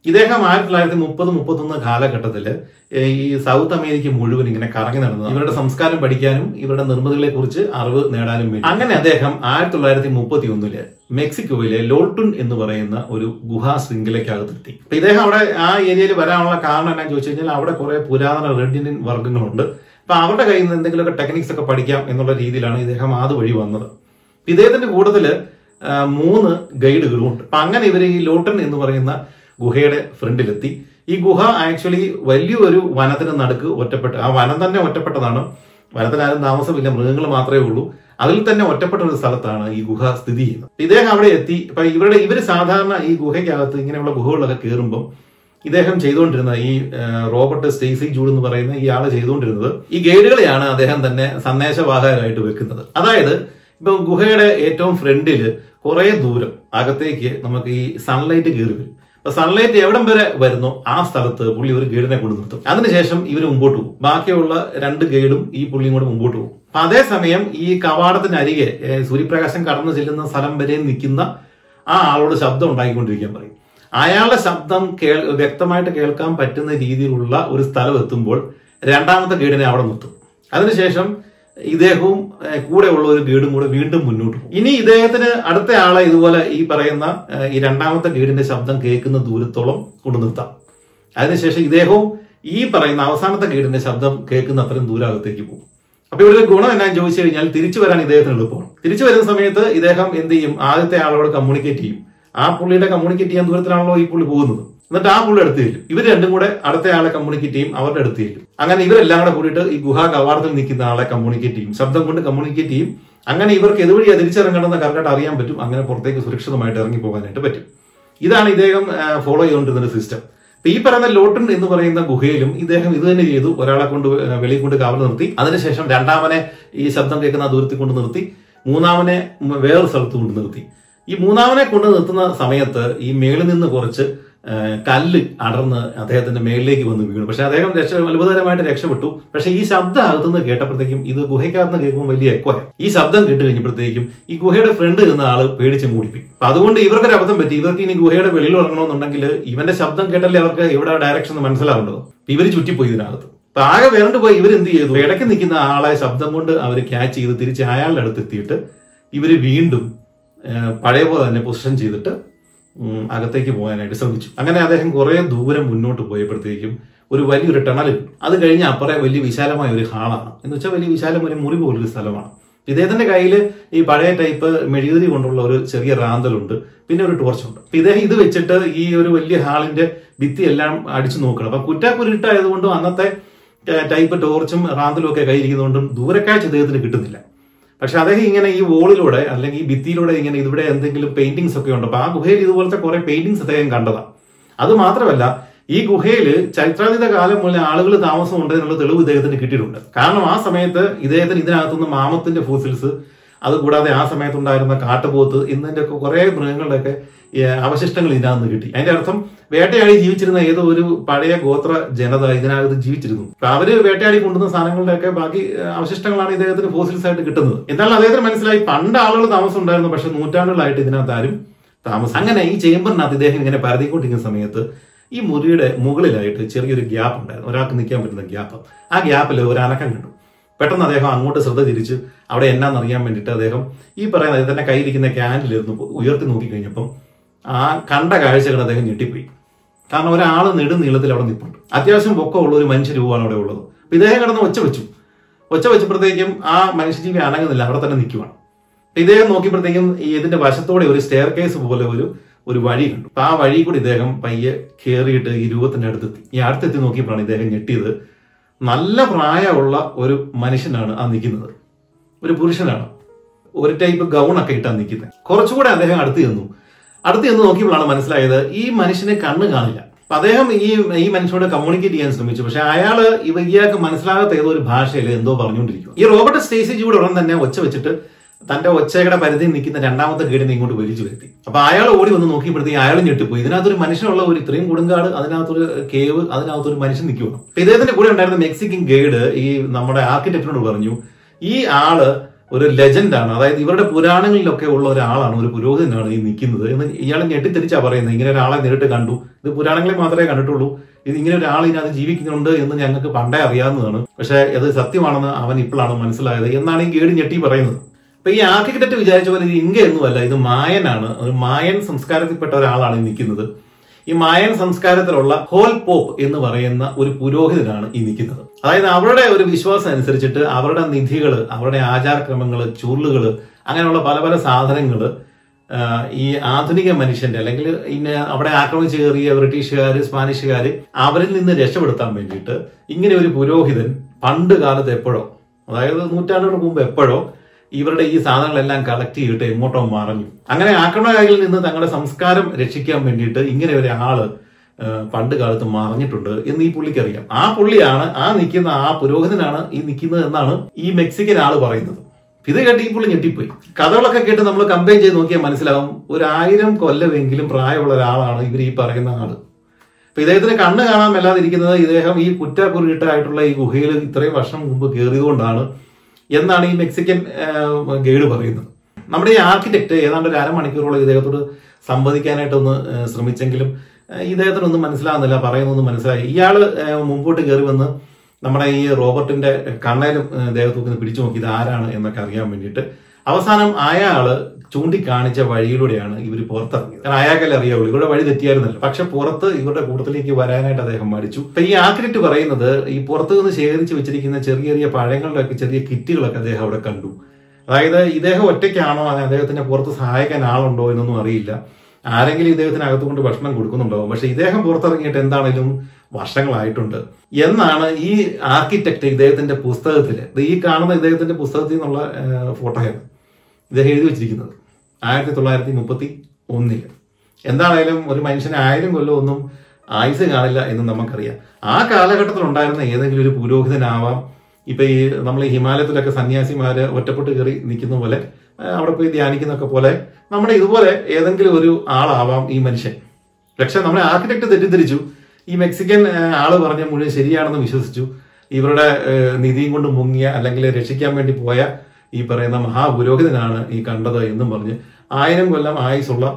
Speaker 1: ഇദ്ദേഹം ആയിരത്തി തൊള്ളായിരത്തി മുപ്പത് മുപ്പത്തൊന്ന് കാലഘട്ടത്തിൽ ഈ സൗത്ത് അമേരിക്ക മുഴുവൻ ഇങ്ങനെ കറങ്ങി നടന്നു ഇവരുടെ സംസ്കാരം പഠിക്കാനും ഇവരുടെ നിർമ്മിതികളെ കുറിച്ച് അറിവ് നേടാനും വേണ്ടി അങ്ങനെ അദ്ദേഹം ആയിരത്തി തൊള്ളായിരത്തി മുപ്പത്തി ഒന്നില് മെക്സിക്കോയിലെ ലോൾട്ടുൺ എന്ന് പറയുന്ന ഒരു ഗുഹാ ശൃംഖലയ്ക്കകത്തെത്തി അപ്പൊ ഇദ്ദേഹം അവിടെ ആ ഏരിയയിൽ വരാനുള്ള കാരണം എന്നാ ചോദിച്ചു കഴിഞ്ഞാൽ അവിടെ കുറെ പുരാതന റെഡ് ഇന്ത്യൻ വർഗ്ഗങ്ങളുണ്ട് അപ്പൊ അവരുടെ കയ്യിൽ നിന്ന് എന്തെങ്കിലുമൊക്കെ ടെക്നിക്സ് ഒക്കെ പഠിക്കാം എന്നുള്ള രീതിയിലാണ് ഇദ്ദേഹം അതുവഴി വന്നത് ഇദ്ദേഹത്തിന്റെ കൂട്ടത്തില് ആ, മൂന്ന് ഗൈഡുകളും ഉണ്ട് അപ്പൊ അങ്ങനെ ഇവർ ഈ ലോട്ടൺ എന്ന് പറയുന്ന ഗുഹയുടെ ഫ്രണ്ടിലെത്തി ഈ ഗുഹ ആക്ച്വലി വലിയൊരു വനത്തിന് നടുക്ക് ഒറ്റപ്പെട്ട് ആ വനം തന്നെ ഒറ്റപ്പെട്ടതാണ് വനത്തിൽ ആരും താമസമില്ല മൃഗങ്ങൾ മാത്രമേ ഉള്ളൂ അതിൽ തന്നെ ഒറ്റപ്പെട്ട ഒരു സ്ഥലത്താണ് ഈ ഗുഹ സ്ഥിതി ചെയ്യുന്നത് ഇദ്ദേഹം അവിടെ എത്തി ഇപ്പൊ ഇവരുടെ ഇവര് സാധാരണ ഈ ഗുഹയ്ക്കകത്ത് ഇങ്ങനെയുള്ള ഗുഹകളിലൊക്കെ കയറുമ്പോൾ ഇദ്ദേഹം ചെയ്തുകൊണ്ടിരുന്ന ഈ ആ, റോബർട്ട് സ്റ്റേസി ജൂഡ് എന്ന് പറയുന്ന ഈ ആള് ചെയ്തുകൊണ്ടിരുന്നത് ഈ ഗൈഡുകളെയാണ് അദ്ദേഹം തന്നെ സന്ദേശവാഹകരായിട്ട് വെക്കുന്നത് അതായത് ഇപ്പൊ ഗുഹയുടെ ഏറ്റവും ഫ്രണ്ടില് കുറെ ദൂരം അകത്തേക്ക് നമുക്ക് ഈ സൺലൈറ്റ് കയറി വരും അപ്പൊ സൺലൈറ്റ് എവിടം വരെ വരുന്നോ ആ സ്ഥലത്ത് പുള്ളി ഒരു ഗൈഡിനെ കൊണ്ട് നിർത്തും അതിനുശേഷം ഇവർ മുമ്പോട്ട് പോകും ബാക്കിയുള്ള രണ്ട് ഗൈഡും ഈ പുള്ളിയും കൂടെ മുമ്പോട്ട് പോകും അപ്പൊ അതേസമയം ഈ കവാടത്തിന് അരികെ ഏ, സൂര്യപ്രകാശം കടന്നു ചെല്ലുന്ന സ്ഥലം വരെ നിൽക്കുന്ന ആ ആളോട് ശബ്ദം ഉണ്ടാക്കിക്കൊണ്ടിരിക്കാൻ പറയും അയാളുടെ ശബ്ദം കേൾ വ്യക്തമായിട്ട് കേൾക്കാൻ പറ്റുന്ന രീതിയിലുള്ള ഒരു സ്ഥലം എത്തുമ്പോൾ രണ്ടാമത്തെ ഗൈഡിനെ അവിടെ നിർത്തും അതിനുശേഷം ഇദ്ദേഹവും ഏഹ്, കൂടെയുള്ള ഒരു ഗൈഡും കൂടെ വീണ്ടും മുന്നോട്ട് പോകും ഇനി ഇദ്ദേഹത്തിന് അടുത്ത ആളെ ഇതുപോലെ ഈ പറയുന്ന ഏഹ്, ഈ രണ്ടാമത്തെ ഗൈഡിന്റെ ശബ്ദം കേൾക്കുന്ന ദൂരത്തോളം കൊണ്ടു നിർത്താം അതിനുശേഷം ഇദ്ദേഹവും ഈ പറയുന്ന അവസാനത്തെ ഗൈഡിന്റെ ശബ്ദം കേൾക്കുന്ന അത്രയും ദൂരകത്തേക്ക് പോകും അപ്പൊ ഇവിടെ ഒരു ഗുണം എന്നാന്ന് ചോദിച്ചു കഴിഞ്ഞാൽ തിരിച്ചു വരാൻ ഇദ്ദേഹത്തിന് എളുപ്പമാണ് തിരിച്ചു വരുന്ന സമയത്ത് ഇദ്ദേഹം എന്ത് ചെയ്യും ആദ്യത്തെ ആളോട് കമ്മ്യൂണിക്കേറ്റ് ചെയ്യും ആ പുള്ളിയുടെ കമ്മ്യൂണിക്കേറ്റ് ചെയ്യാൻ ദൂരത്തിലാണല്ലോ ഈ പുള്ളി പോകുന്നത് എന്നിട്ട് ആ പുള്ളി അടുത്ത് ചെല്ലും ഇവർ രണ്ടും കൂടെ അടുത്ത ആളെ കമ്മ്യൂണിക്കേറ്റ് ചെയ്യും അവരുടെ അടുത്ത് ചെല്ലും അങ്ങനെ ഇവരെല്ലാം കൂടെ കൂടിയിട്ട് ഈ ഗുഹാ കവാടത്തിൽ നിൽക്കുന്ന ആളെ കമ്മ്യൂണിക്കേറ്റ് ചെയ്യും ശബ്ദം കൊണ്ട് കമ്മ്യൂണിക്കേറ്റ് ചെയ്യും അങ്ങനെ ഇവർക്ക് എതുവഴിയാ തിരിച്ചിറങ്ങണമെന്ന് കറക്റ്റായിട്ട് അറിയാൻ പറ്റും അങ്ങനെ പുറത്തേക്ക് സുരക്ഷിതമായിട്ട് ഇറങ്ങി പോകാനായിട്ട് പറ്റും ഇതാണ് ഇദ്ദേഹം ഫോളോ ചെയ്തുകൊണ്ടിരുന്ന ഒരു സിസ്റ്റം അപ്പൊ ഈ പറയുന്ന ലോട്ടൺ എന്ന് പറയുന്ന ഗുഹയിലും ഇദ്ദേഹം ഇത് തന്നെ ചെയ്തു ഒരാളെ കൊണ്ട് ഏഹ് വെളിയിൽ കൊണ്ട് കാവൽ നിർത്തി അതിനുശേഷം രണ്ടാമനെ ഈ ശബ്ദം കേൾക്കുന്ന ആ ദൂരത്തിൽ കൊണ്ട് നിർത്തി മൂന്നാമനെ മ- വേറൊരു സ്ഥലത്ത് കൊണ്ട് നിർത്തി ഈ മൂന്നാമനെ കൊണ്ട് നിർത്തുന്ന സമയത്ത് ഈ മേളിൽ നിന്ന് കുറച്ച് ഏഹ് കല്ല് അടർന്ന് അദ്ദേഹത്തിന്റെ മേളിലേക്ക് വന്ന് വീണു പക്ഷെ അദ്ദേഹം രക്ഷ അത്ഭുതകരമായിട്ട് രക്ഷപ്പെട്ടു പക്ഷെ ഈ ശബ്ദം അകത്തുനിന്ന് കേട്ടപ്പോഴത്തേക്കും ഇത് ഗുഹയ്ക്കകത്ത് കേൾക്കുമ്പോൾ വലിയ എക്കോ ഈ ശബ്ദം കേട്ട് കഴിഞ്ഞപ്പോഴത്തേക്കും ഈ ഗുഹയുടെ ഫ്രണ്ട് നിന്ന ആള് പേടിച്ച് മൂടിപ്പോയി അപ്പൊ അതുകൊണ്ട് ഇവർക്കൊരു അബദ്ധം പറ്റി ഇവർക്ക് ഇനി ഗുഹയുടെ വെളിയിൽ ഇറങ്ങണമെന്നുണ്ടെങ്കിൽ ഇവന്റെ ശബ്ദം കേട്ടല്ലേ അവർക്ക് എവിടെ ഡയറക്ഷൻ മനസ്സിലാവേണ്ടത് ഇവര് ചുറ്റിപ്പോയി ഇതിനകത്ത് അപ്പൊ ആകെ വേറണ്ട് പോയി ഇവരെന്ത് ചെയ്തു ഇടയ്ക്ക് നിൽക്കുന്ന ആളെ ശബ്ദം കൊണ്ട് അവർ ക്യാച്ച് ചെയ്ത് തിരിച്ച് അയാളുടെ അടുത്ത് എത്തിയിട്ട് ഇവര് വീണ്ടും ഏഹ്, പഴയ പോലെ തന്നെ പൊസിഷൻ ചെയ്തിട്ട് ഉം, അകത്തേക്ക് പോകാനായിട്ട് ശ്രമിച്ചു അങ്ങനെ അദ്ദേഹം കുറെ ദൂരം മുന്നോട്ട് പോയപ്പോഴത്തേക്കും ഒരു വലിയൊരു ടണൽ അത് കഴിഞ്ഞ് അപ്പുറം വലിയ വിശാലമായ ഒരു ഹാളാണ് എന്ന് വെച്ചാൽ വലിയ വിശാലം ഒരു മുറി പോലൊരു സ്ഥലമാണ് ഇദ്ദേഹത്തിന്റെ കയ്യിൽ ഈ പഴയ ടൈപ്പ് മെഴുകുതിരി കൊണ്ടുള്ള ഒരു ചെറിയ റാന്തലുണ്ട് പിന്നെ ഒരു ടോർച്ചുണ്ട് അപ്പൊ ഇദ്ദേഹം ഇത് വെച്ചിട്ട് ഈ ഒരു വലിയ ഹാളിന്റെ ഭിത്തി എല്ലാം അടിച്ചു നോക്കണം അപ്പൊ കുറ്റാക്കുരുട്ടായതുകൊണ്ടും അന്നത്തെ ഏഹ്, ടൈപ്പ് ടോർച്ചും റാന്തലും ഒക്കെ കയ്യിരിക്കുന്നതുകൊണ്ടും ദൂരക്കാഴ്ച ഇദ്ദേഹത്തിന് കിട്ടുന്നില്ല പക്ഷെ അദ്ദേഹം ഇങ്ങനെ ഈ വോളിലൂടെ അല്ലെങ്കിൽ ഈ ഭിത്തിയിലൂടെ ഇങ്ങനെ ഇവിടെ എന്തെങ്കിലും പെയിന്റിങ്സ് ഒക്കെ ഉണ്ട് അപ്പൊ ആ ഗുഹയിൽ ഇതുപോലത്തെ കുറെ പെയിന്റിങ്സ് അദ്ദേഹം കണ്ടതാണ് അത് മാത്രമല്ല ഈ ഗുഹയിൽ ചരിത്രാതീത കാലം മുതലേ ആളുകൾ താമസം ഉണ്ടെന്നുള്ള തെളിവ് ഇദ്ദേഹത്തിന് കിട്ടിയിട്ടുണ്ട് കാരണം ആ സമയത്ത് ഇദ്ദേഹത്തിന് ഇതിനകത്തുനിന്ന് മാമത്തിന്റെ ഫോസിൽസ് അതുകൂടാതെ ആ സമയത്തുണ്ടായിരുന്ന കാട്ടുപോത്ത് ഇന്നതിന്റെ ഒക്കെ കുറെ മൃഗങ്ങളുടെയൊക്കെ ഏ, അവശിഷ്ടങ്ങൾ ഇതിനകത്ത് കിട്ടി അതിന്റെ അർത്ഥം വേട്ടയാടി ജീവിച്ചിരുന്ന ഏതോ ഒരു പഴയ ഗോത്ര ജനത ഇതിനകത്ത് ജീവിച്ചിരുന്നു അപ്പൊ അവര് വേട്ടയാടി കൊണ്ടുവന്ന സാധനങ്ങളുടെയൊക്കെ ബാക്കി ഏ, അവശിഷ്ടങ്ങളാണ് ഇദ്ദേഹത്തിന് ഫോസിൽസ് ആയിട്ട് കിട്ടുന്നത് എന്നാൽ അദ്ദേഹത്തിന് മനസ്സിലായി പണ്ട് ആളുകൾ താമസം ഉണ്ടായിരുന്നു പക്ഷെ നൂറ്റാണ്ടുകളായിട്ട് ഇതിനകത്ത് ആരും താമസം അങ്ങനെ ഈ ചേംബറിനകത്ത് ഇദ്ദേഹം ഇങ്ങനെ പരതിക്കൊണ്ടിരിക്കുന്ന സമയത്ത് ഈ മുറിയുടെ മുകളിലായിട്ട് ചെറിയൊരു ഗ്യാപ്പ് ഉണ്ടായിരുന്നു ഒരാൾക്ക് നിൽക്കാൻ പറ്റുന്ന ഗ്യാപ്പ് ആ ഗ്യാപ്പിൽ ഒരു അനക്കം കണ്ടു പെട്ടെന്ന് അദ്ദേഹം അങ്ങോട്ട് ശ്രദ്ധ തിരിച്ച് അവിടെ എന്നാന്നറിയാൻ വേണ്ടിയിട്ട് അദ്ദേഹം ഈ പറയുന്ന തന്നെ കയ്യിരിക്കുന്ന ക്യാൻഡിലിരുന്ന് ഉയർത്തി നോക്കി കഴിഞ്ഞപ്പം ആ കണ്ട കാഴ്ചകൾ അദ്ദേഹം ഞെട്ടിപ്പോയി കാരണം ഒരാൾ നെടുനീളത്തിൽ അവിടെ നിൽപ്പുണ്ട് അത്യാവശ്യം പൊക്കമുള്ള ഒരു മനുഷ്യ രൂപമാണ് അവിടെ ഉള്ളത് അപ്പൊ ഇദ്ദേഹം കിടന്ന് ഒച്ച വെച്ചു ഒച്ച വെച്ചപ്പോഴത്തേക്കും ആ മനുഷ്യജീവി അനങ്ങുന്നില്ല അവിടെ തന്നെ നിൽക്കുവാണ് അപ്പൊ ഇദ്ദേഹം നോക്കിയപ്പോഴത്തേക്കും ഈ ഇതിന്റെ വശത്തോടെ ഒരു സ്റ്റെയർ കേസ് പോലെ ഒരു ഒരു വഴി കണ്ടു അപ്പൊ ആ വഴി കൂടി ഇദ്ദേഹം പയ്യെ കയറിയിട്ട് ഈ രൂപത്തിന്റെ അടുത്തെത്തി ഈ അടുത്തെത്തി നോക്കിയപ്പോഴാണ് ഇദ്ദേഹം ഞെട്ടിയത് നല്ല പ്രായമുള്ള ഒരു മനുഷ്യനാണ് ആ നിൽക്കുന്നത് ഒരു പുരുഷനാണ് ഒരു ടൈപ്പ് ഗൗണൊക്കെ ഇട്ടാണ് നിൽക്കുന്നത് കുറച്ചുകൂടെ അദ്ദേഹം അടുത്ത് ചെന്നു അടുത്ത് ചെന്ന് നോക്കിയപ്പോഴാണ് മനസ്സിലായത് ഈ മനുഷ്യന് കണ്ണ് കാണില്ല അപ്പൊ അദ്ദേഹം ഈ ഈ മനുഷ്യനോട് കമ്മ്യൂണിക്കേറ്റ് ചെയ്യാൻ ശ്രമിച്ചു പക്ഷെ അയാള് ഇവ ഇയാൾക്ക് മനസ്സിലാകാത്ത ഏതോ ഒരു ഭാഷയിൽ എന്തോ പറഞ്ഞുകൊണ്ടിരിക്കും ഈ റോബർട്ട് സ്റ്റേസി കൂടെ ഉടൻ തന്നെ ഒച്ച വെച്ചിട്ട് തന്റെ ഒച്ചയുടെ പരിധിയിൽ നിൽക്കുന്ന രണ്ടാമത്തെ ഗൈഡിനെ ഇങ്ങോട്ട് വലിച്ചു വരുത്തി അപ്പൊ അയാൾ ഓടി വന്ന് നോക്കിയപ്പോഴത്തേക്ക് അയാൾ ഞെട്ടിപ്പോയി ഇതിനകത്തൊരു മനുഷ്യനുള്ള ഒരു ഇത്രയും കൊടുങ്കാട് അതിനകത്തൊരു കേവ് അതിനകത്തൊരു മനുഷ്യൻ നിൽക്കുന്നു അപ്പൊ ഇദ്ദേഹത്തിന്റെ കൂടെ ഉണ്ടായിരുന്ന മെക്സിക്കൻ ഗൈഡ് ഈ നമ്മുടെ ആർക്കിടെക്റ്റിനോട് പറഞ്ഞു ഈ ആള് ഒരു ലെജൻഡാണ് അതായത് ഇവരുടെ പുരാണങ്ങളിലൊക്കെ ഉള്ള ഒരാളാണ് ഒരു പുരോഹിതനാണ് ഈ നിൽക്കുന്നത് എന്ന് ഇയാൾ ഞെട്ടിത്തിരിച്ചാ പറയുന്നത് ഇങ്ങനെ ഒരാളെ നേരിട്ട് കണ്ടു ഇത് പുരാണങ്ങളിൽ മാത്രമേ കണ്ടിട്ടുള്ളൂ ഇത് ഇങ്ങനെ ഒരാൾ ഇതിനകത്ത് ജീവിക്കുന്നുണ്ട് എന്ന് ഞങ്ങൾക്ക് പണ്ടേ അറിയാവുന്നതാണ് പക്ഷെ അത് സത്യമാണെന്ന് അവൻ ഇപ്പോഴാണ് മനസ്സിലായത് എന്നാണ് ഈ ഗേഡ് ഞെട്ടി പറയുന്നത് അപ്പൊ ഈ ആർക്കിടെക്ട് വിചാരിച്ച പോലെ ഇത് ഇങ്ക ഒന്നുമല്ല ഇത് മായനാണ് ഒരു മായൻ സംസ്കാരത്തിൽപ്പെട്ട ഒരാളാണ് ഈ നിൽക്കുന്നത് ഈ മായൻ സംസ്കാരത്തിലുള്ള ഹോൽ പോപ്പ് എന്ന് പറയുന്ന ഒരു പുരോഹിതനാണ് ഈ നിൽക്കുന്നത് അതായത് അവരുടെ ഒരു വിശ്വാസം അനുസരിച്ചിട്ട് അവരുടെ നിധികൾ അവരുടെ ആചാരക്രമങ്ങൾ ചുരുളുകൾ അങ്ങനെയുള്ള പല പല സാധനങ്ങൾ ഈ ആധുനിക മനുഷ്യന്റെ അല്ലെങ്കിൽ ഇന്ന് അവിടെ ആക്രമിച്ച് കയറിയ ബ്രിട്ടീഷുകാർ സ്പാനിഷുകാർ അവരിൽ നിന്ന് രക്ഷപ്പെടുത്താൻ വേണ്ടിയിട്ട് ഇങ്ങനെ ഒരു പുരോഹിതൻ പണ്ട് കാലത്ത് എപ്പോഴോ അതായത് നൂറ്റാണ്ടുകൾക്ക് മുമ്പ് എപ്പോഴോ ഇവരുടെ ഈ സാധനങ്ങളെല്ലാം കളക്ട് ചെയ്തിട്ട് എങ്ങോട്ടോ മറഞ്ഞു അങ്ങനെ ആക്രമണകാരിൽ നിന്ന് തങ്ങളുടെ സംസ്കാരം രക്ഷിക്കാൻ വേണ്ടിയിട്ട് ഇങ്ങനെ ഒരാള് ആ, പണ്ട് കാലത്ത് മറഞ്ഞിട്ടുണ്ട് എന്ന് ഈ പുള്ളിക്ക് അറിയാം ആ പുള്ളിയാണ് ആ നിൽക്കുന്ന ആ പുരോഹിതനാണ് ഈ നിൽക്കുന്നത് എന്നാണ് ഈ മെക്സിക്കൻ ആള് പറയുന്നത് ഇത് കേട്ട് ഈ പുള്ളി ഞെട്ടിപ്പോയി കഥകളൊക്കെ കേട്ട് നമ്മൾ കമ്പയർ ചെയ്ത് നോക്കിയാൽ മനസ്സിലാവും ഒരു ആയിരം കൊല്ലമെങ്കിലും പ്രായമുള്ള ഒരാളാണ് ഇവർ ഈ പറയുന്ന ആള് അപ്പൊ ഇദ്ദേഹത്തിന് കണ്ണ് കാണാൻ മേലാതിരിക്കുന്നത് ഇദ്ദേഹം ഈ കുറ്റക്കുരുട്ടായിട്ടുള്ള ഈ ഗുഹയിൽ ഇത്രയും വർഷം മുമ്പ് കയറിയതുകൊണ്ടാണ് എന്നാണ് ഈ മെക്സിക്കൻ ഗൈഡ് പറയുന്നത് നമ്മുടെ ഈ ആർക്കിടെക്ട് ഏതാണ്ട് ഒരു അരമണിക്കൂറോളം ഇദ്ദേഹത്തോട് സംവദിക്കാനായിട്ടൊന്ന് ആ, ശ്രമിച്ചെങ്കിലും ആ, ഇദ്ദേഹത്തിനൊന്നും മനസ്സിലാവുന്നില്ല പറയുന്നൊന്നും മനസ്സിലായി ഇയാള് ആ, മുമ്പോട്ട് കയറി വന്ന് നമ്മുടെ ഈ റോബർട്ടിന്റെ കണ്ണയിലും ആ, ദേഹത്തൊക്കെ ഒന്ന് പിടിച്ചു നോക്കി ഇത് ആരാണ് എന്നൊക്കെ അറിയാൻ വേണ്ടിയിട്ട് അവസാനം അയാള് ചൂണ്ടിക്കാണിച്ച വഴിയിലൂടെയാണ് ഇവർ പുറത്തിറങ്ങിയത് കാരണം അയാൾക്കല്ലേ അറിയാവുള്ളൂ ഇവരുടെ വഴി തെറ്റിയായിരുന്നല്ലോ പക്ഷെ പുറത്ത് ഇവരുടെ കൂട്ടത്തിലേക്ക് വരാനായിട്ട് അദ്ദേഹം മടിച്ചു അപ്പൊ ഈ ആർക്കിടെക്ട് പറയുന്നത് ഈ പുറത്തു നിന്ന് ശേഖരിച്ച് വെച്ചിരിക്കുന്ന ചെറിയ ചെറിയ പഴങ്ങളുടെ ഒക്കെ ചെറിയ കിറ്റുകളൊക്കെ അദ്ദേഹം അവിടെ കണ്ടു അതായത് ഇദ്ദേഹം ഒറ്റയ്ക്കാണോ അതെ അദ്ദേഹത്തിന് പുറത്ത് സഹായിക്കാൻ ആളുണ്ടോ എന്നൊന്നും അറിയില്ല ആരെങ്കിലും ഇദ്ദേഹത്തിന് അകത്ത് കൊണ്ട് ഭക്ഷണം കൊടുക്കുന്നുണ്ടാവും പക്ഷെ ഇദ്ദേഹം പുറത്തിറങ്ങിയിട്ട് എന്താണേലും വർഷങ്ങളായിട്ടുണ്ട് എന്നാണ് ഈ ആർക്കിടെക്ട് ഇദ്ദേഹത്തിന്റെ പുസ്തകത്തിൽ ഈ കാണുന്ന ഇദ്ദേഹത്തിന്റെ പുസ്തകത്തിൽ നിന്നുള്ള ഫോട്ടോയാണ് ഇദ്ദേഹം എഴുതി വെച്ചിരിക്കുന്നത് ആയിരത്തി തൊള്ളായിരത്തി മുപ്പത്തി ഒന്നില് എന്താണേലും ഒരു മനുഷ്യന് ആയിരം കൊല്ലം ഒന്നും ആയുസ് കാണില്ല എന്ന് നമുക്കറിയാം ആ കാലഘട്ടത്തിൽ ഉണ്ടായിരുന്ന ഏതെങ്കിലും ഒരു പുരോഹിതനാവാം ഇപ്പൊ ഈ നമ്മൾ ഈ ഹിമാലയത്തിലൊക്കെ സന്യാസിമാര് ഒറ്റപ്പെട്ട് കയറി നിൽക്കുന്ന പോലെ ആ, അവിടെ പോയി ധ്യാനിക്കുന്നൊക്കെ പോലെ നമ്മുടെ ഇതുപോലെ ഏതെങ്കിലും ഒരു ആളാവാം ഈ മനുഷ്യൻ പക്ഷെ നമ്മുടെ ആർക്കിടെക്ട് തെറ്റിദ്ധരിച്ചു ഈ മെക്സിക്കൻ ആ, ആള് പറഞ്ഞ മുഴുവൻ ശരിയാണെന്ന് വിശ്വസിച്ചു ഇവരുടെ ആ, നിധിയും കൊണ്ട് മുങ്ങിയ അല്ലെങ്കിൽ രക്ഷിക്കാൻ വേണ്ടി പോയ ഈ പറയുന്ന മഹാപുരോഹിതനാണ് ഈ കണ്ടത് എന്നും പറഞ്ഞ് ആയിരം കൊല്ലം ആയുസുള്ള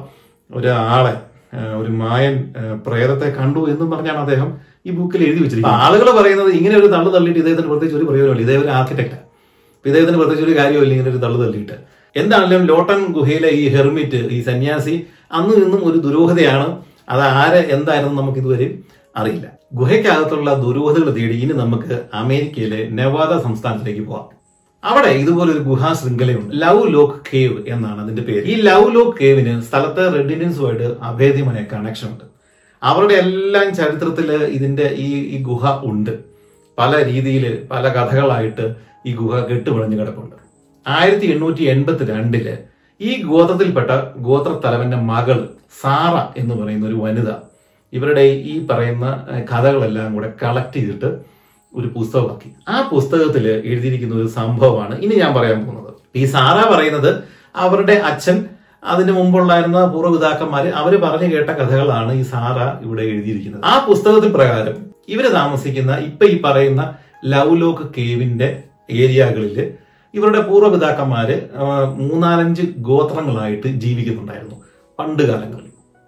Speaker 1: ഒരാളെ ആ, ഒരു മായൻ ആ, പ്രേതത്തെ കണ്ടു എന്നും പറഞ്ഞാണ് അദ്ദേഹം ഈ ബുക്കിൽ എഴുതി വെച്ചിരിക്കുന്നത് ആളുകൾ പറയുന്നത് ഇങ്ങനെ ഒരു തള്ളു തള്ളിയിട്ട് ഇദ്ദേഹത്തിന് പ്രത്യേകിച്ച് ഒരു പ്രയോജനമില്ല ഇദ്ദേഹം ഒരു ആർക്കിടെക്റ്റാണ് ഇദ്ദേഹത്തിന് പ്രത്യേകിച്ച് ഒരു കാര്യമില്ല ഇങ്ങനെ ഒരു തള്ളു തള്ളിയിട്ട് എന്താണെങ്കിലും ലോട്ടൺ ഗുഹയിലെ ഈ ഹെർമിറ്റ് ഈ സന്യാസി അന്ന് നിന്നും ഒരു ദുരൂഹതയാണ് അത് ആര് എന്തായിരുന്നു നമുക്ക് ഇതുവരെ അറിയില്ല ഗുഹയ്ക്കകത്തുള്ള ദുരൂഹതകൾ തേടി ഇനി നമുക്ക് അമേരിക്കയിലെ നെവാദ സംസ്ഥാനത്തിലേക്ക് പോവാം അവിടെ ഇതുപോലെ ഒരു ഗുഹാ ശൃംഖലയുണ്ട് ലവ് ലോക്ക് കേവ് എന്നാണ് അതിന്റെ പേര് ഈ ലവ് ലോക്ക് കേവിന് സ്ഥലത്തെ റെഡ് ഇന്ത്യൻസുമായിട്ട് അഭേദ്യമായ കണക്ഷൻ ഉണ്ട് അവരുടെ എല്ലാം ചരിത്രത്തിൽ ഇതിന്റെ ഈ ഈ ഗുഹ ഉണ്ട് പല രീതിയിൽ പല കഥകളായിട്ട് ഈ ഗുഹ കെട്ടുപിണഞ്ഞു കിടപ്പുണ്ട് ആയിരത്തി എണ്ണൂറ്റി എൺപത്തി രണ്ടില് ഈ ഗോത്രത്തിൽപ്പെട്ട ഗോത്രത്തലവന്റെ മകൾ സാറ എന്ന് പറയുന്ന ഒരു വനിത ഇവരുടെ ഈ പറയുന്ന ഏഹ്, കഥകളെല്ലാം കൂടെ കളക്ട് ചെയ്തിട്ട് ഒരു പുസ്തകമാക്കി ആ പുസ്തകത്തിൽ എഴുതിയിരിക്കുന്ന ഒരു സംഭവമാണ് ഇനി ഞാൻ പറയാൻ പോകുന്നത് ഈ സാറ പറയുന്നത് അവരുടെ അച്ഛൻ അതിന് മുമ്പുണ്ടായിരുന്ന പൂർവ്വപിതാക്കന്മാര് അവര് പറഞ്ഞു കേട്ട കഥകളാണ് ഈ സാറ ഇവിടെ എഴുതിയിരിക്കുന്നത് ആ പുസ്തകത്തിൽ പ്രകാരം ഇവര് താമസിക്കുന്ന ഇപ്പൊ ഈ പറയുന്ന ലവ് ലോക്ക് കേവിന്റെ ഏരിയകളിൽ ഇവരുടെ പൂർവ്വപിതാക്കന്മാര് ആ, മൂന്നാലഞ്ച് ഗോത്രങ്ങളായിട്ട് ജീവിക്കുന്നുണ്ടായിരുന്നു പണ്ട് കാലങ്ങളിൽ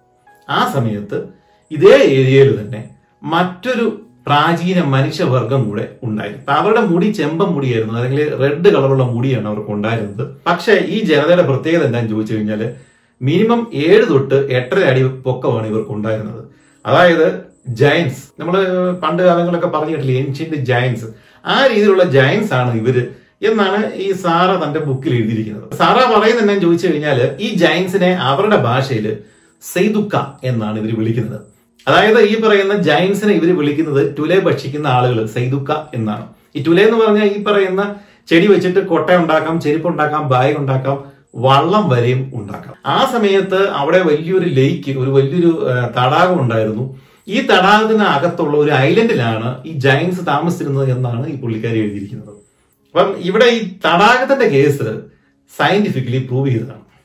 Speaker 1: ആ സമയത്ത് ഇതേ ഏരിയയിൽ തന്നെ മറ്റൊരു പ്രാചീന മനുഷ്യവർഗം കൂടെ ഉണ്ടായിരുന്നു അപ്പൊ അവരുടെ മുടി ചെമ്പൻ മുടിയായിരുന്നു അല്ലെങ്കിൽ റെഡ് കളറുള്ള മുടിയാണ് അവർക്ക് ഉണ്ടായിരുന്നത് പക്ഷെ ഈ ജനതയുടെ പ്രത്യേകത എന്താണെന്ന് ചോദിച്ചു കഴിഞ്ഞാൽ മിനിമം ഏഴ് തൊട്ട് എട്ടര അടി പൊക്കമാണ് ഇവർക്ക് ഉണ്ടായിരുന്നത് അതായത് ജയൻസ് നമ്മൾ പണ്ട് കാലങ്ങളൊക്കെ പറഞ്ഞു കേട്ടില്ലേ ഏൻഷ്യന്റ് ജയൻസ് ആ രീതിയിലുള്ള ജയൻസ് ആണ് ഇവര് എന്നാണ് ഈ സാറ തന്റെ ബുക്കിൽ എഴുതിയിരിക്കുന്നത് സാറ പറയുന്നത് എന്താണെന്ന് ചോദിച്ചു കഴിഞ്ഞാല് ഈ ജയൻസിനെ അവരുടെ ഭാഷയിൽ സെയ്തുക്ക എന്നാണ് ഇവർ വിളിക്കുന്നത് അതായത് ഈ പറയുന്ന ജയൻസിനെ ഇവർ വിളിക്കുന്നത് ടുലെ ഭക്ഷിക്കുന്ന ആളുകൾ സെയ്തുക്ക എന്നാണ് ഈ ടുലെ എന്ന് പറഞ്ഞാൽ ഈ പറയുന്ന ചെടി വെച്ചിട്ട് കൊട്ട ഉണ്ടാക്കാം ചെരുപ്പ് ഉണ്ടാക്കാം ബാഗ് ഉണ്ടാക്കാം വള്ളം വരെയും ഉണ്ടാക്കാം ആ സമയത്ത് അവിടെ വലിയൊരു ലേക്ക് ഒരു വലിയൊരു ആ, തടാകം ഉണ്ടായിരുന്നു ഈ തടാകത്തിന് അകത്തുള്ള ഒരു ഐലൻഡിലാണ് ഈ ജയൻസ് താമസിച്ചിരുന്നത് എന്നാണ് ഈ പുള്ളിക്കാരി എഴുതിയിരിക്കുന്നത് അപ്പം ഇവിടെ ഈ തടാകത്തിന്റെ കേസ് സയന്റിഫിക്കലി പ്രൂവ് ചെയ്തതാണ്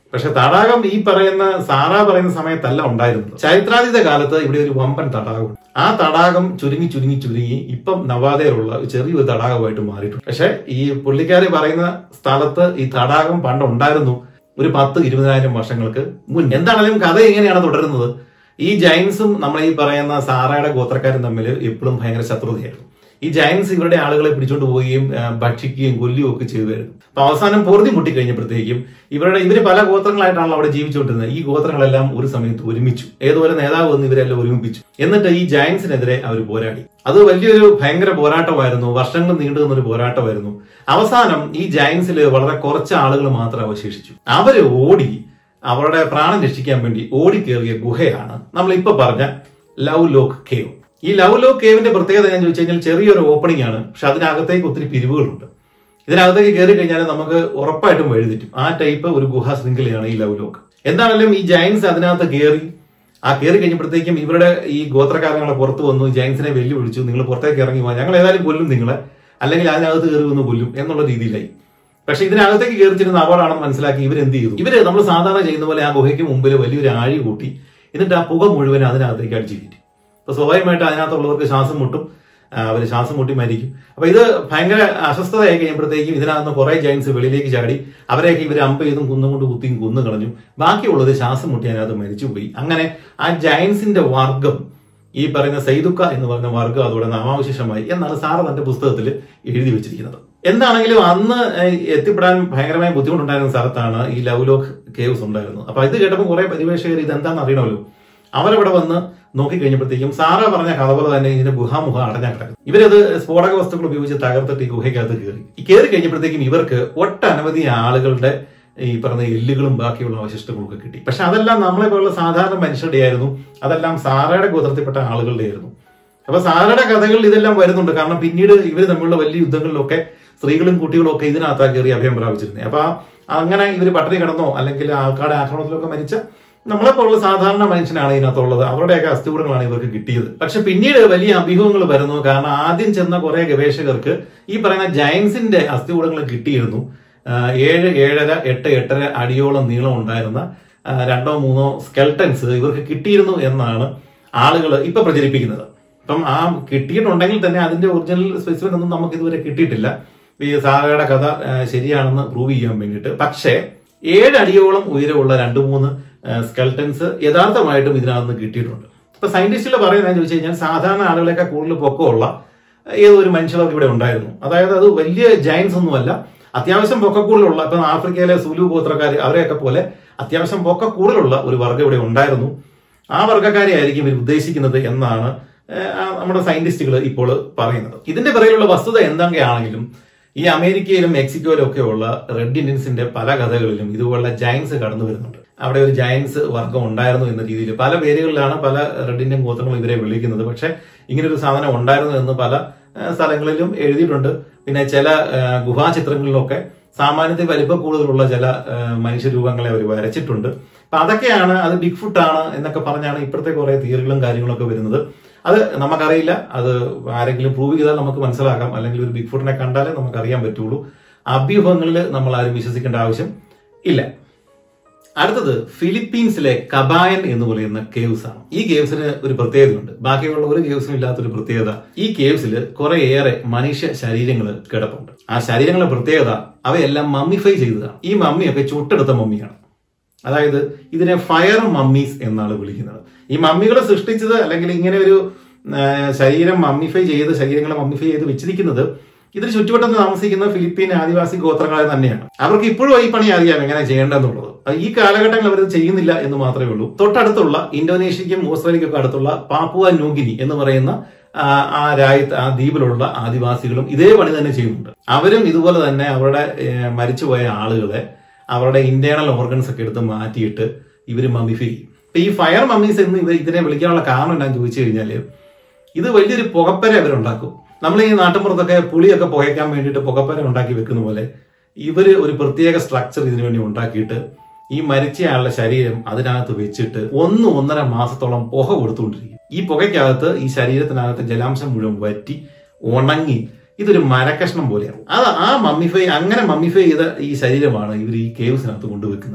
Speaker 1: പക്ഷെ തടാകം ഈ പറയുന്ന സാറ പറയുന്ന സമയത്തല്ല ഉണ്ടായിരുന്നത് ചരിത്രാതീത കാലത്ത് ഇവിടെ ഒരു വമ്പൻ തടാകം ആ തടാകം ചുരുങ്ങി ചുരുങ്ങി ചുരുങ്ങി ഇപ്പം നവാദയിലുള്ള ഒരു ചെറിയൊരു തടാകമായിട്ട് മാറിയിട്ടുണ്ട് പക്ഷെ ഈ പുള്ളിക്കാരി പറയുന്ന സ്ഥലത്ത് ഈ തടാകം പണ്ട് ഉണ്ടായിരുന്നു ഒരു പത്ത് ഇരുപതിനായിരം വർഷങ്ങൾക്ക് മുൻ എന്താണെങ്കിലും കഥ എങ്ങനെയാണ് തുടരുന്നത് ഈ ജൈൻസും നമ്മൾ ഈ പറയുന്ന സാറയുടെ ഗോത്രക്കാരും തമ്മിൽ എപ്പോഴും ഭയങ്കര ശത്രുതയായിരുന്നു ഈ ജയൻസ് ഇവരുടെ ആളുകളെ പിടിച്ചോണ്ട് പോവുകയും ആ, ഭക്ഷിക്കുകയും കൊല്ലുകയും ഒക്കെ ചെയ്തുവരുന്നു അപ്പൊ അവസാനം പൊറുതി മുട്ടി കഴിഞ്ഞപ്പോഴത്തേക്കും ഇവരുടെ ഇവര് പല ഗോത്രങ്ങളായിട്ടാണല്ലോ അവിടെ ജീവിച്ചുകൊണ്ടിരുന്നത് ഈ ഗോത്രങ്ങളെല്ലാം ഒരു സമയത്ത് ഒരുമിച്ചു ഏതോ ഒരു നേതാവ് വന്ന് ഇവരെല്ലാം ഒരുമിപ്പിച്ചു എന്നിട്ട് ഈ ജയൻസിനെതിരെ അവർ പോരാടി അത് വലിയൊരു ഭയങ്കര പോരാട്ടമായിരുന്നു വർഷങ്ങൾ നീണ്ടു നിന്നൊരു പോരാട്ടമായിരുന്നു അവസാനം ഈ ജയൻസിൽ വളരെ കുറച്ച് ആളുകൾ മാത്രം അവശേഷിച്ചു അവര് ഓടി അവരുടെ പ്രാണൻ രക്ഷിക്കാൻ വേണ്ടി ഓടിക്കേറിയ ഗുഹയാണ് നമ്മൾ ഇപ്പൊ പറഞ്ഞ ലവ് ലോക്ക് കേവ് ഈ ലവ് ലോക്ക് കേവിന്റെ പ്രത്യേകത ഞാൻ ചോദിച്ചു കഴിഞ്ഞാൽ ചെറിയൊരു ഓപ്പണിംഗ് ആണ് പക്ഷെ അതിനകത്തേക്ക് ഒത്തിരി പിരിവുകളുണ്ട് ഇതിനകത്തേക്ക് കയറി കഴിഞ്ഞാൽ നമുക്ക് ഉറപ്പായിട്ടും വഴിതെറ്റും ആ ടൈപ്പ് ഒരു ഗുഹ ശൃംഖലയാണ് ഈ ലവ് ലോക്ക് എന്താണെങ്കിലും ഈ ജയൻസ് അതിനകത്ത് കയറി ആ കയറി കഴിഞ്ഞപ്പോഴത്തേക്കും ഇവരുടെ ഈ ഗോത്രക്കാരങ്ങളെ പുറത്ത് വന്നു ജയൻസിനെ വെല്ലുവിളിച്ചു നിങ്ങൾ പുറത്തേക്ക് ഇറങ്ങി പോവാ ഞങ്ങൾ ഏതായാലും കൊല്ലും നിങ്ങളെ അല്ലെങ്കിൽ അതിനകത്ത് കയറി വന്ന് കൊല്ലും എന്നുള്ള രീതിയിലായി പക്ഷെ ഇതിനകത്തേക്ക് കയറിച്ചിരുന്ന അവാർഡാണെന്ന് മനസ്സിലാക്കി ഇവർ എന്ത് ചെയ്തു ഇവര് നമ്മൾ സാധാരണ ചെയ്യുന്ന പോലെ ആ ഗുഹയ്ക്ക് മുമ്പിൽ വലിയൊരു ആഴി കൂട്ടി എന്നിട്ട് ആ പുക മുഴുവൻ അതിനകത്തേക്ക് അടിച്ചു കയറ്റി അപ്പൊ സ്വാഭാവികമായിട്ട് അതിനകത്തുള്ളവർക്ക് ശ്വാസം മുട്ടും അവർ ശ്വാസം മുട്ടി മരിക്കും അപ്പൊ ഇത് ഭയങ്കര അസ്വസ്ഥതയായി കഴിയുമ്പോഴത്തേക്കും ഇതിനകത്ത് കുറെ ജയൻസ് വെളിയിലേക്ക് ചാടി അവരെയൊക്കെ ഇവർ അമ്പ ചെയ്തും കുന്നും കൊണ്ട് കുത്തിയും കുന്നു കളഞ്ഞു ബാക്കിയുള്ളത് ശ്വാസം മുട്ടി അതിനകത്ത് മരിച്ചുപോയി അങ്ങനെ ആ ജയൻസിന്റെ വർഗം ഈ പറയുന്ന സൈദുക്ക എന്ന് പറഞ്ഞ വർഗം അതോടെ നാമാവശേഷമായി എന്നാണ് സാറ് തന്റെ പുസ്തകത്തിൽ എഴുതി വെച്ചിരിക്കുന്നത് എന്താണെങ്കിലും അന്ന് ഏഹ്, എത്തിപ്പെടാൻ ഭയങ്കരമായ ബുദ്ധിമുട്ടുണ്ടായിരുന്ന സ്ഥലത്താണ് ഈ ലവ് ലോക്ക് കേവ്സ് ഉണ്ടായിരുന്നത് അപ്പൊ ഇത് കേട്ടപ്പോൾ കുറെ പരിവേഷകർ ഇതെന്താണെന്ന് അറിയണമല്ലോ അവരവിടെ വന്ന് നോക്കിക്കഴിഞ്ഞപ്പോഴത്തേക്കും സാറ പറഞ്ഞ കഥ പോലെ തന്നെ ഇതിന്റെ ഗുഹാമുഖം അടഞ്ഞാ കിടക്കും ഇവരത് സ്ഫോടക വസ്തുക്കൾ ഉപയോഗിച്ച് തകർത്തിട്ട് ഈ ഗുഹയ്ക്കകത്ത് കയറി ഈ കയറി കഴിഞ്ഞപ്പോഴത്തേക്കും ഇവർക്ക് ഒട്ടനവധി ആളുകളുടെ ഈ പറഞ്ഞ എല്ലുകളും ബാക്കിയുള്ള അവശിഷ്ടങ്ങളും ഒക്കെ കിട്ടി പക്ഷെ അതെല്ലാം നമ്മളെ പോലുള്ള സാധാരണ മനുഷ്യരുടെ ആയിരുന്നു അതെല്ലാം സാറയുടെ ഗോത്രത്തിൽപ്പെട്ട ആളുകളുടെ ആയിരുന്നു അപ്പൊ സാറയുടെ കഥകളിൽ ഇതെല്ലാം വരുന്നുണ്ട് കാരണം പിന്നീട് ഇവർ തമ്മിലുള്ള വലിയ യുദ്ധങ്ങളിലൊക്കെ സ്ത്രീകളും കുട്ടികളും ഒക്കെ ഇതിനകത്താ കയറി അഭയം പ്രാപിച്ചിരുന്നത് അപ്പൊ ആ- അങ്ങനെ ഇവർ പട്ടിണി കിടന്നോ അല്ലെങ്കിൽ ആൾക്കാരുടെ ആക്രമണത്തിലൊക്കെ മരിച്ച നമ്മളെ പോലുള്ള സാധാരണ മനുഷ്യനാണ് ഇതിനകത്തുള്ളത് അവരുടെയൊക്കെ അസ്ഥികൂടങ്ങളാണ് ഇവർക്ക് കിട്ടിയത് പക്ഷെ പിന്നീട് വലിയ അഭ്യൂഹങ്ങൾ വരുന്നു കാരണം ആദ്യം ചെന്ന കുറെ ഗവേഷകർക്ക് ഈ പറയുന്ന ജയൻസിന്റെ അസ്ഥികൂടങ്ങൾ കിട്ടിയിരുന്നു ആ, ഏഴ് ഏഴര എട്ട് എട്ടര അടിയോളം നീളം ഉണ്ടായിരുന്ന ആ, രണ്ടോ മൂന്നോ സ്കെൽട്ടൻസ് ഇവർക്ക് കിട്ടിയിരുന്നു എന്നാണ് ആളുകൾ ഇപ്പൊ പ്രചരിപ്പിക്കുന്നത് അപ്പം ആ കിട്ടിയിട്ടുണ്ടെങ്കിൽ തന്നെ അതിന്റെ ഒറിജിനൽ സ്പെസിഫിക് ഒന്നും നമുക്ക് ഇതുവരെ കിട്ടിയിട്ടില്ല ഈ സാറയുടെ കഥ ആ, ശരിയാണെന്ന് പ്രൂവ് ചെയ്യാൻ വേണ്ടിയിട്ട് പക്ഷേ ഏഴ് അടിയോളം ഉയരമുള്ള രണ്ട് മൂന്ന് സ്കെൽട്ടൻസ് യഥാർത്ഥമായിട്ടും ഇതിനകത്ത് കിട്ടിയിട്ടുണ്ട് ഇപ്പൊ സയന്റിസ്റ്റുകൾ പറയുന്നത് ചോദിച്ചു കഴിഞ്ഞാൽ സാധാരണ ആളുകളെയൊക്കെ കൂടുതൽ പൊക്കമുള്ള ഏതോ ഒരു മനുഷ്യർക്ക് ഇവിടെ ഉണ്ടായിരുന്നു അതായത് അത് വലിയ ജയൻസ് ഒന്നുമല്ല അത്യാവശ്യം പൊക്കക്കൂടുതലുള്ള ഇപ്പം ആഫ്രിക്കയിലെ സുലു ഗോത്രക്കാർ അവരെയൊക്കെ പോലെ അത്യാവശ്യം പൊക്കക്കൂടുതലുള്ള ഒരു വർഗ്ഗം ഇവിടെ ഉണ്ടായിരുന്നു ആ വർഗ്ഗക്കാരെ ആയിരിക്കും ഇവർ ഉദ്ദേശിക്കുന്നത് എന്നാണ് ഏഹ്, ആ നമ്മുടെ സയന്റിസ്റ്റുകൾ ഇപ്പോൾ പറയുന്നത് ഇതിന്റെ പിറകിലുള്ള വസ്തുത എന്തൊക്കെയാണെങ്കിലും ഈ അമേരിക്കയിലും മെക്സിക്കോയിലും ഒക്കെ ഉള്ള റെഡ് ഇന്ത്യൻസിന്റെ പല കഥകളിലും ഇതുപോലുള്ള ജയൻസ് കടന്നു വരുന്നുണ്ട് അവിടെ ഒരു ജയൻസ് വർഗം ഉണ്ടായിരുന്നു എന്ന രീതിയിൽ പല പേരുകളിലാണ് പല റെഡ് ഇന്ത്യൻ ഗോത്രങ്ങൾ ഇവരെ വിളിക്കുന്നത് പക്ഷെ ഇങ്ങനെ ഒരു സാധനം ഉണ്ടായിരുന്നു എന്ന് പല ആ, സ്ഥലങ്ങളിലും എഴുതിയിട്ടുണ്ട് പിന്നെ ചില ആ, ഗുഹാചിത്രങ്ങളിലൊക്കെ സാമാന്യത്തിൽ വലിപ്പ കൂടുതലുള്ള ചില ആ, മനുഷ്യരൂപങ്ങളെ അവർ വരച്ചിട്ടുണ്ട് അപ്പൊ അതൊക്കെയാണ് അത് ബിഗ് ഫുട്ട് ആണ് എന്നൊക്കെ പറഞ്ഞാണ് ഇപ്പോഴത്തെ കുറെ തിയറികളും കാര്യങ്ങളൊക്കെ വരുന്നത് അത് നമുക്കറിയില്ല അത് ആരെങ്കിലും പ്രൂവ് ചെയ്താൽ നമുക്ക് മനസ്സിലാക്കാം അല്ലെങ്കിൽ ഒരു ബിഗ് ഫുട്ടിനെ കണ്ടാലേ നമുക്ക് അറിയാൻ പറ്റുള്ളൂ അഭ്യൂഹങ്ങളിൽ നമ്മൾ ആരും വിശ്വസിക്കേണ്ട ആവശ്യം ഇല്ല അടുത്തത് ഫിലിപ്പീൻസിലെ കബായൻ എന്ന് പറയുന്ന കേവ്സ് ആണ് ഈ കേവ്സിന് ഒരു പ്രത്യേകതയുണ്ട് ബാക്കിയുള്ള ഒരു കേവ്സിനും ഇല്ലാത്തൊരു പ്രത്യേകത ഈ കേവ്സിൽ കുറേയേറെ മനുഷ്യ ശരീരങ്ങൾ കിടപ്പുണ്ട് ആ ശരീരങ്ങളുടെ പ്രത്യേകത അവയെല്ലാം മമ്മിഫൈ ചെയ്തതാണ് ഈ മമ്മിയൊക്കെ ചുട്ടെടുത്ത മമ്മിയാണ് അതായത് ഇതിനെ ഫയർ മമ്മീസ് എന്നാണ് വിളിക്കുന്നത് ഈ മമ്മികളെ സൃഷ്ടിച്ചത് അല്ലെങ്കിൽ ഇങ്ങനെ ഒരു ആ, ശരീരം മമ്മിഫൈ ചെയ്ത് ശരീരങ്ങളെ മമ്മിഫൈ ചെയ്ത് വെച്ചിരിക്കുന്നത് ഇതിന് ചുറ്റുവട്ടത്ത് താമസിക്കുന്ന ഫിലിപ്പീൻ ആദിവാസി ഗോത്രങ്ങളെ തന്നെയാണ് അവർക്ക് ഇപ്പോഴും ഈ പണി അറിയാം എങ്ങനെ ചെയ്യേണ്ടതെന്നുള്ളത് അത് ഈ കാലഘട്ടങ്ങളിൽ അവരത് ചെയ്യുന്നില്ല എന്ന് മാത്രമേ ഉള്ളൂ തൊട്ടടുത്തുള്ള ഇന്തോനേഷ്യക്കും ഓസ്ട്രേലിയക്കും ഒക്കെ അടുത്തുള്ള പാപ്പുവ ന്യൂഗിനി എന്ന് പറയുന്ന ആ, ആ രാജ്യത്ത് ആ ദ്വീപിലുള്ള ആദിവാസികളും ഇതേ പണി തന്നെ ചെയ്യുന്നുണ്ട് അവരും ഇതുപോലെ തന്നെ അവരുടെ ഏ, മരിച്ചുപോയ ആളുകളെ അവരുടെ ഇന്റേണൽ ഓർഗൻസ് ഒക്കെ എടുത്ത് മാറ്റിയിട്ട് ഇവർ മമ്മിഫൈ ചെയ്യും അപ്പൊ ഈ ഫയർ മമ്മീസ് എന്ന് ഇവർ ഇതിനെ വിളിക്കാനുള്ള കാരണം എന്താണെന്ന് ചോദിച്ചു കഴിഞ്ഞാല് ഇത് വലിയൊരു പുകപ്പര അവരുണ്ടാക്കും നമ്മൾ ഈ നാട്ടുമ്പുറത്തൊക്കെ പുളിയൊക്കെ പുകയ്ക്കാൻ വേണ്ടിയിട്ട് പുകപ്പര ഉണ്ടാക്കി വെക്കുന്ന പോലെ ഇവര് ഒരു പ്രത്യേക സ്ട്രക്ചർ ഇതിനു വേണ്ടി ഉണ്ടാക്കിയിട്ട് ഈ മരിച്ചയാളുടെ ശരീരം അതിനകത്ത് വെച്ചിട്ട് ഒന്ന് ഒന്നര മാസത്തോളം പുക കൊടുത്തുകൊണ്ടിരിക്കും ഈ പുകയ്ക്കകത്ത് ഈ ശരീരത്തിനകത്ത് ജലാംശം മുഴുവൻ വറ്റി ഉണങ്ങി ഇതൊരു മരക്കഷ്ണം പോലെയാണ് അത് ആ മമ്മിഫൈ അങ്ങനെ മമ്മിഫൈ ചെയ്ത ഈ ശരീരമാണ് ഇവർ ഈ കേവ്സിനകത്ത് കൊണ്ടുവെക്കുന്നത്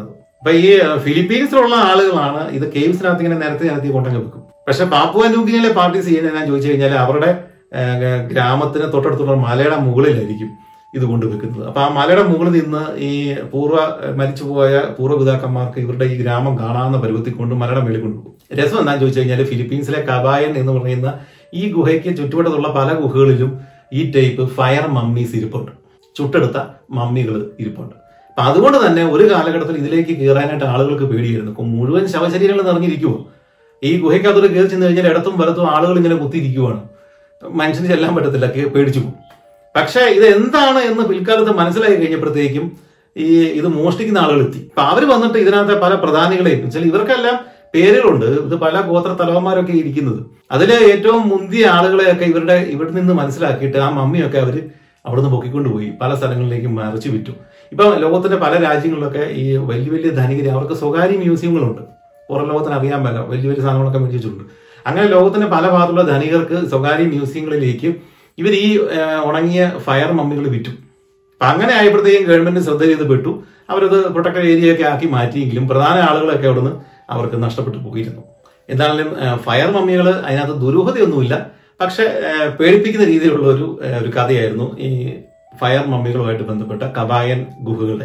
Speaker 1: അപ്പൊ ഈ അഹ്, ഫിലിപ്പീൻസിലുള്ള ആളുകളാണ് ഇത് കേവ്സിനകത്ത് ഇങ്ങനെ നിരത്തി നിരത്തി കൊണ്ടങ്ങ് വെക്കും പക്ഷെ പാപ്പുവ ന്യൂഗിനിയിലെ പാർട്ടീസ് ചെയ്യുന്നത് ഞാൻ ചോദിച്ചു കഴിഞ്ഞാൽ അവരുടെ ഏഹ്, ഗ്രാമത്തിന് തൊട്ടടുത്തുള്ള മലയുടെ മുകളിലായിരിക്കും ഇത് കൊണ്ട് വെക്കുന്നത് അപ്പൊ ആ മലയുടെ മുകളിൽ നിന്ന് ഈ പൂർവ്വ മരിച്ചുപോയ പൂർവ്വപിതാക്കന്മാർക്ക് ഇവരുടെ ഈ ഗ്രാമം കാണാവുന്ന പരുവത്തിൽ കൊണ്ട് മലയുടെ മേളിൽ കൊണ്ടുപോകും രസം എന്താണെന്ന് ചോദിച്ചു കഴിഞ്ഞാൽ ഫിലിപ്പീൻസിലെ കബായൻ എന്ന് പറയുന്ന ഈ ഗുഹയ്ക്ക് ചുറ്റുവട്ടത്തുള്ള പല ഗുഹകളിലും ഈ ടൈപ്പ് ഫയർ മമ്മീസ് ഇരിപ്പുണ്ട് ചുട്ടെടുത്ത മമ്മികൾ ഇരിപ്പുണ്ട് അപ്പൊ അതുകൊണ്ട് തന്നെ ഒരു കാലഘട്ടത്തിൽ ഇതിലേക്ക് കയറാനായിട്ട് ആളുകൾക്ക് പേടിയായിരുന്നു ഇപ്പൊ മുഴുവൻ ശവശരീരങ്ങൾ നിറഞ്ഞിരിക്കുമോ ഈ ഗുഹയ്ക്കകത്തോട് കയറി ചെന്ന് കഴിഞ്ഞാൽ ഇടത്തും വലത്തും ആളുകൾ ഇങ്ങനെ കുത്തിയിരിക്കുവാണ് മനുഷ്യന് ചെല്ലാൻ പറ്റത്തില്ല കേ- പേടിച്ചു പോകും പക്ഷേ ഇത് എന്താണ് എന്ന് പിൽക്കാലത്ത് മനസ്സിലായി കഴിഞ്ഞപ്പോഴത്തേക്കും ഈ ഇത് മോഷ്ടിക്കുന്ന ആളുകൾ എത്തി അപ്പൊ അവർ വന്നിട്ട് ഇതിനകത്തെ പല പ്രധാനികളെയും വെച്ചാൽ ഇവർക്കെല്ലാം പേരുകളുണ്ട് ഇത് പല ഗോത്ര തലവന്മാരൊക്കെ ഇരിക്കുന്നത് അതിലെ ഏറ്റവും മുന്തിയ ആളുകളെയൊക്കെ ഇവരുടെ ഇവിടെ നിന്ന് മനസ്സിലാക്കിയിട്ട് ആ മമ്മിയൊക്കെ അവർ അവിടുന്ന് പൊക്കിക്കൊണ്ടുപോയി പല സ്ഥലങ്ങളിലേക്കും മറിച്ചു വിറ്റു ഇപ്പൊ ലോകത്തിന്റെ പല രാജ്യങ്ങളിലൊക്കെ ഈ വലിയ വലിയ ധനികര് അവർക്ക് സ്വകാര്യ മ്യൂസിയങ്ങളുണ്ട് പുറം ലോകത്തിന് അറിയാൻ പല വലിയ വലിയ സാധനങ്ങളൊക്കെ മേടിച്ചിട്ടുണ്ട് അങ്ങനെ ലോകത്തിന്റെ പല ഭാഗത്തുള്ള ധനികർക്ക് സ്വകാര്യ മ്യൂസിയങ്ങളിലേക്ക് ഇവർ ഈ ആ, ഉണങ്ങിയ ഫയർ മമ്മികൾ വിറ്റു അപ്പൊ അങ്ങനെ ആയപ്പോഴത്തേക്കും ഗവൺമെന്റ് ശ്രദ്ധ ചെയ്ത് പെട്ടു അവരത് പ്രൊട്ടക്റ്റഡ് ഏരിയ ഒക്കെ ആക്കി മാറ്റിയെങ്കിലും പ്രധാന ആളുകളൊക്കെ അവിടുന്ന് അവർക്ക് നഷ്ടപ്പെട്ടു പോയിരുന്നു എന്താണെങ്കിലും ആ, ഫയർ മമ്മികൾ അതിനകത്ത് ദുരൂഹതയൊന്നുമില്ല പക്ഷെ ആ, പേടിപ്പിക്കുന്ന രീതിയിലുള്ള ഒരു ആ, ഒരു കഥയായിരുന്നു ഈ ഫയർ മമ്മികളുമായിട്ട് ബന്ധപ്പെട്ട കബായൻ ഗുഹകളുടെ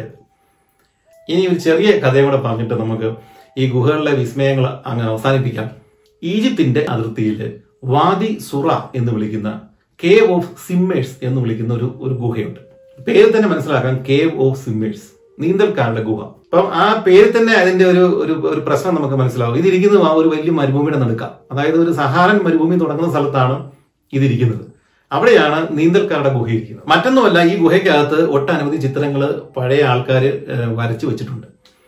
Speaker 1: ഇനി ഒരു ചെറിയ കഥയും കൂടെ പറഞ്ഞിട്ട് നമുക്ക് ഈ ഗുഹകളിലെ വിസ്മയങ്ങൾ അങ്ങ് അവസാനിപ്പിക്കാം ഈജിപ്തിന്റെ അതിർത്തിയിൽ വാദി സുറ എന്ന് വിളിക്കുന്ന കേവ് ഓഫ് സിമ്മേഴ്സ് എന്ന് വിളിക്കുന്ന ഒരു ഒരു ഗുഹയുണ്ട് പേര് തന്നെ മനസ്സിലാക്കാം കേവ് ഓഫ് സിമ്മേഴ്സ് നീന്തൽക്കാരുടെ ഗുഹ അപ്പം ആ പേര് തന്നെ അതിന്റെ ഒരു ഒരു ഒരു പ്രശ്നം നമുക്ക് മനസ്സിലാവും ഇതിരിക്കുന്നത് ആ ഒരു വലിയ മരുഭൂമിയുടെ നടുക്കാം അതായത് ഒരു സഹാറൻ മരുഭൂമി തുടങ്ങുന്ന സ്ഥലത്താണ് ഇതിരിക്കുന്നത് അവിടെയാണ് നീന്തൽക്കാരുടെ ഗുഹ ഇരിക്കുന്നത് മറ്റൊന്നുമല്ല ഈ ഗുഹയ്ക്കകത്ത് ഒട്ടനവധി ചിത്രങ്ങൾ പഴയ ആൾക്കാർ വരച്ചു വെച്ചിട്ടുണ്ട്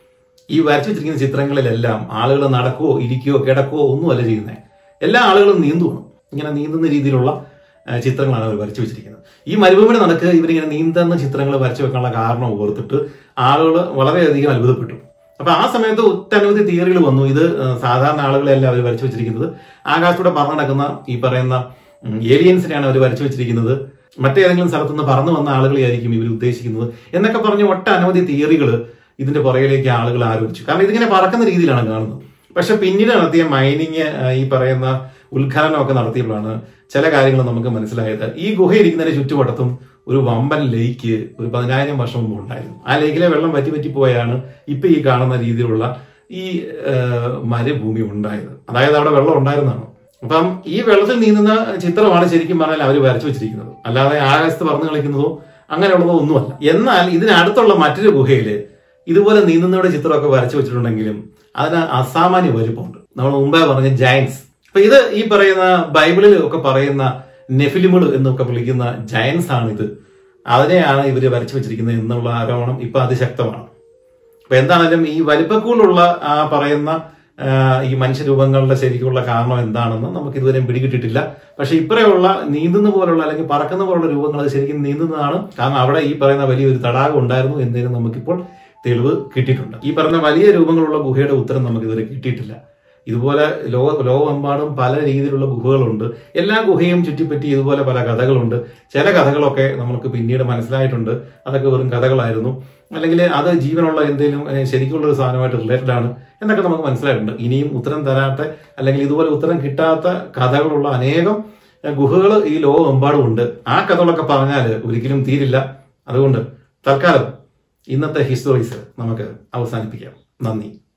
Speaker 1: ഈ വരച്ചു വെച്ചിരിക്കുന്ന ചിത്രങ്ങളിലെല്ലാം ആളുകൾ നടക്കുകയോ ഇരിക്കുകയോ കിടക്കുകയോ ഒന്നുമല്ല ചെയ്യുന്നത് എല്ലാ ആളുകളും നീന്തുവാണ് ഇങ്ങനെ നീന്തുന്ന രീതിയിലുള്ള ആ, ചിത്രങ്ങളാണ് അവർ വരച്ചു വെച്ചിരിക്കുന്നത് ഈ മരുഭൂമിയുടെ നടക്ക് ഇവരിങ്ങനെ നീന്തുന്ന ചിത്രങ്ങൾ വരച്ചു വെക്കാനുള്ള കാരണം ഓർത്തിട്ട് ആളുകൾ വളരെയധികം അത്ഭുതപ്പെട്ടു അപ്പൊ ആ സമയത്ത് ഒട്ടനവധി തിയറികൾ വന്നു ഇത് ആ, സാധാരണ ആളുകളെല്ലാം അവർ വരച്ചു വെച്ചിരിക്കുന്നത് ആകാശത്തൂടെ പറന്നു നടക്കുന്ന ഈ പറയുന്ന ഏലിയൻസിനെയാണ് അവർ വരച്ചു വെച്ചിരിക്കുന്നത് മറ്റേതെങ്കിലും സ്ഥലത്തുനിന്ന് പറന്നു വന്ന ആളുകളെയായിരിക്കും ഇവർ ഉദ്ദേശിക്കുന്നത് എന്നൊക്കെ പറഞ്ഞ് ഒട്ടനവധി തിയറികൾ ഇതിന്റെ പുറകിലേക്ക് ആളുകൾ ആരോപിച്ചു കാരണം ഇതിങ്ങനെ പറക്കുന്ന രീതിയിലാണ് കാണുന്നത് പക്ഷെ പിന്നീട് നടത്തിയ മൈനിങ് ഈ പറയുന്ന ഉദ്ഘാടനമൊക്കെ നടത്തിയപ്പോഴാണ് ചില കാര്യങ്ങൾ നമുക്ക് മനസ്സിലായത് ഈ ഗുഹ ഇരിക്കുന്നതിന്റെ ചുറ്റുവട്ടത്തും ഒരു വമ്പൻ ലേക്ക് ഒരു പതിനായിരം വർഷം മുമ്പ് ഉണ്ടായിരുന്നു ആ ലേക്കിലെ വെള്ളം വറ്റി വറ്റി പോയാണ് ഇപ്പൊ ഈ കാണുന്ന രീതിയിലുള്ള ഈ ആ, മരുഭൂമി ഉണ്ടായത് അതായത് അവിടെ വെള്ളം ഉണ്ടായിരുന്നതാണ് അപ്പം ഈ വെള്ളത്തിൽ നീന്തുന്ന ചിത്രമാണ് ശരിക്കും പറഞ്ഞാൽ അവർ വരച്ചു വെച്ചിരിക്കുന്നത് അല്ലാതെ ആകാശത്ത് പറന്നു കളിക്കുന്നതോ അങ്ങനെയുള്ളതോ ഒന്നുമല്ല എന്നാൽ ഇതിനടുത്തുള്ള മറ്റൊരു ഗുഹയില് ഇതുപോലെ നീന്തുന്നവരുടെ ചിത്രമൊക്കെ വരച്ചു വെച്ചിട്ടുണ്ടെങ്കിലും അതിന് അസാമാന്യ വലുപ്പമുണ്ട് നമ്മൾ മുമ്പേ പറഞ്ഞ ജയൻസ് അപ്പൊ ഇത് ഈ പറയുന്ന ബൈബിളിൽ ഒക്കെ പറയുന്ന നെഫിലിമുകൾ എന്നൊക്കെ വിളിക്കുന്ന ജയൻസ് ആണ് ഇത് അതിനെയാണ് ഇവര് വരച്ചു വെച്ചിരിക്കുന്നത് എന്നുള്ള ആരോപണം ഇപ്പൊ അതിശക്തമാണ് അപ്പൊ എന്താണെങ്കിലും ഈ വലിപ്പക്കൂടുള്ള ആ പറയുന്ന ആ, ഈ മനുഷ്യരൂപങ്ങളുടെ ശരിക്കുള്ള കാരണം എന്താണെന്ന് നമുക്ക് ഇതുവരെയും പിടികിട്ടിട്ടില്ല പക്ഷെ ഇപ്പറയുള്ള നീന്തുന്ന പോലുള്ള അല്ലെങ്കിൽ പറക്കുന്ന പോലുള്ള രൂപങ്ങൾ അത് ശരിക്കും നീന്തുന്നതാണ് കാരണം അവിടെ ഈ പറയുന്ന വലിയൊരു തടാകം ഉണ്ടായിരുന്നു എന്നതിന് നമുക്കിപ്പോൾ തെളിവ് കിട്ടിയിട്ടുണ്ട് ഈ പറഞ്ഞ വലിയ രൂപങ്ങളുള്ള ഗുഹയുടെ ഉത്തരം നമുക്ക് ഇതുവരെ കിട്ടിയിട്ടില്ല ഇതുപോലെ ലോക ലോകമെമ്പാടും പല രീതിയിലുള്ള ഗുഹകളുണ്ട് എല്ലാ ഗുഹയും ചുറ്റിപ്പറ്റി ഇതുപോലെ പല കഥകളുണ്ട് ചില കഥകളൊക്കെ നമുക്ക് പിന്നീട് മനസ്സിലായിട്ടുണ്ട് അതൊക്കെ വെറും കഥകളായിരുന്നു അല്ലെങ്കിൽ അത് ജീവനുള്ള എന്തെങ്കിലും ഏഹ്, ശരിക്കുള്ള ഒരു സാധനമായിട്ട് റിലേറ്റഡ് ആണ് എന്നൊക്കെ നമുക്ക് മനസ്സിലായിട്ടുണ്ട് ഇനിയും ഉത്തരം തരാത്ത അല്ലെങ്കിൽ ഇതുപോലെ ഉത്തരം കിട്ടാത്ത കഥകളുള്ള അനേകം ഗുഹകൾ ഈ ലോകമെമ്പാടും ഉണ്ട് ആ കഥകളൊക്കെ പറഞ്ഞാൽ ഒരിക്കലും തീരില്ല അതുകൊണ്ട് തൽക്കാലം ഇന്നത്തെ ഹിസ്റ്റോറീസ് നമുക്ക് അവസാനിപ്പിക്കാം നന്ദി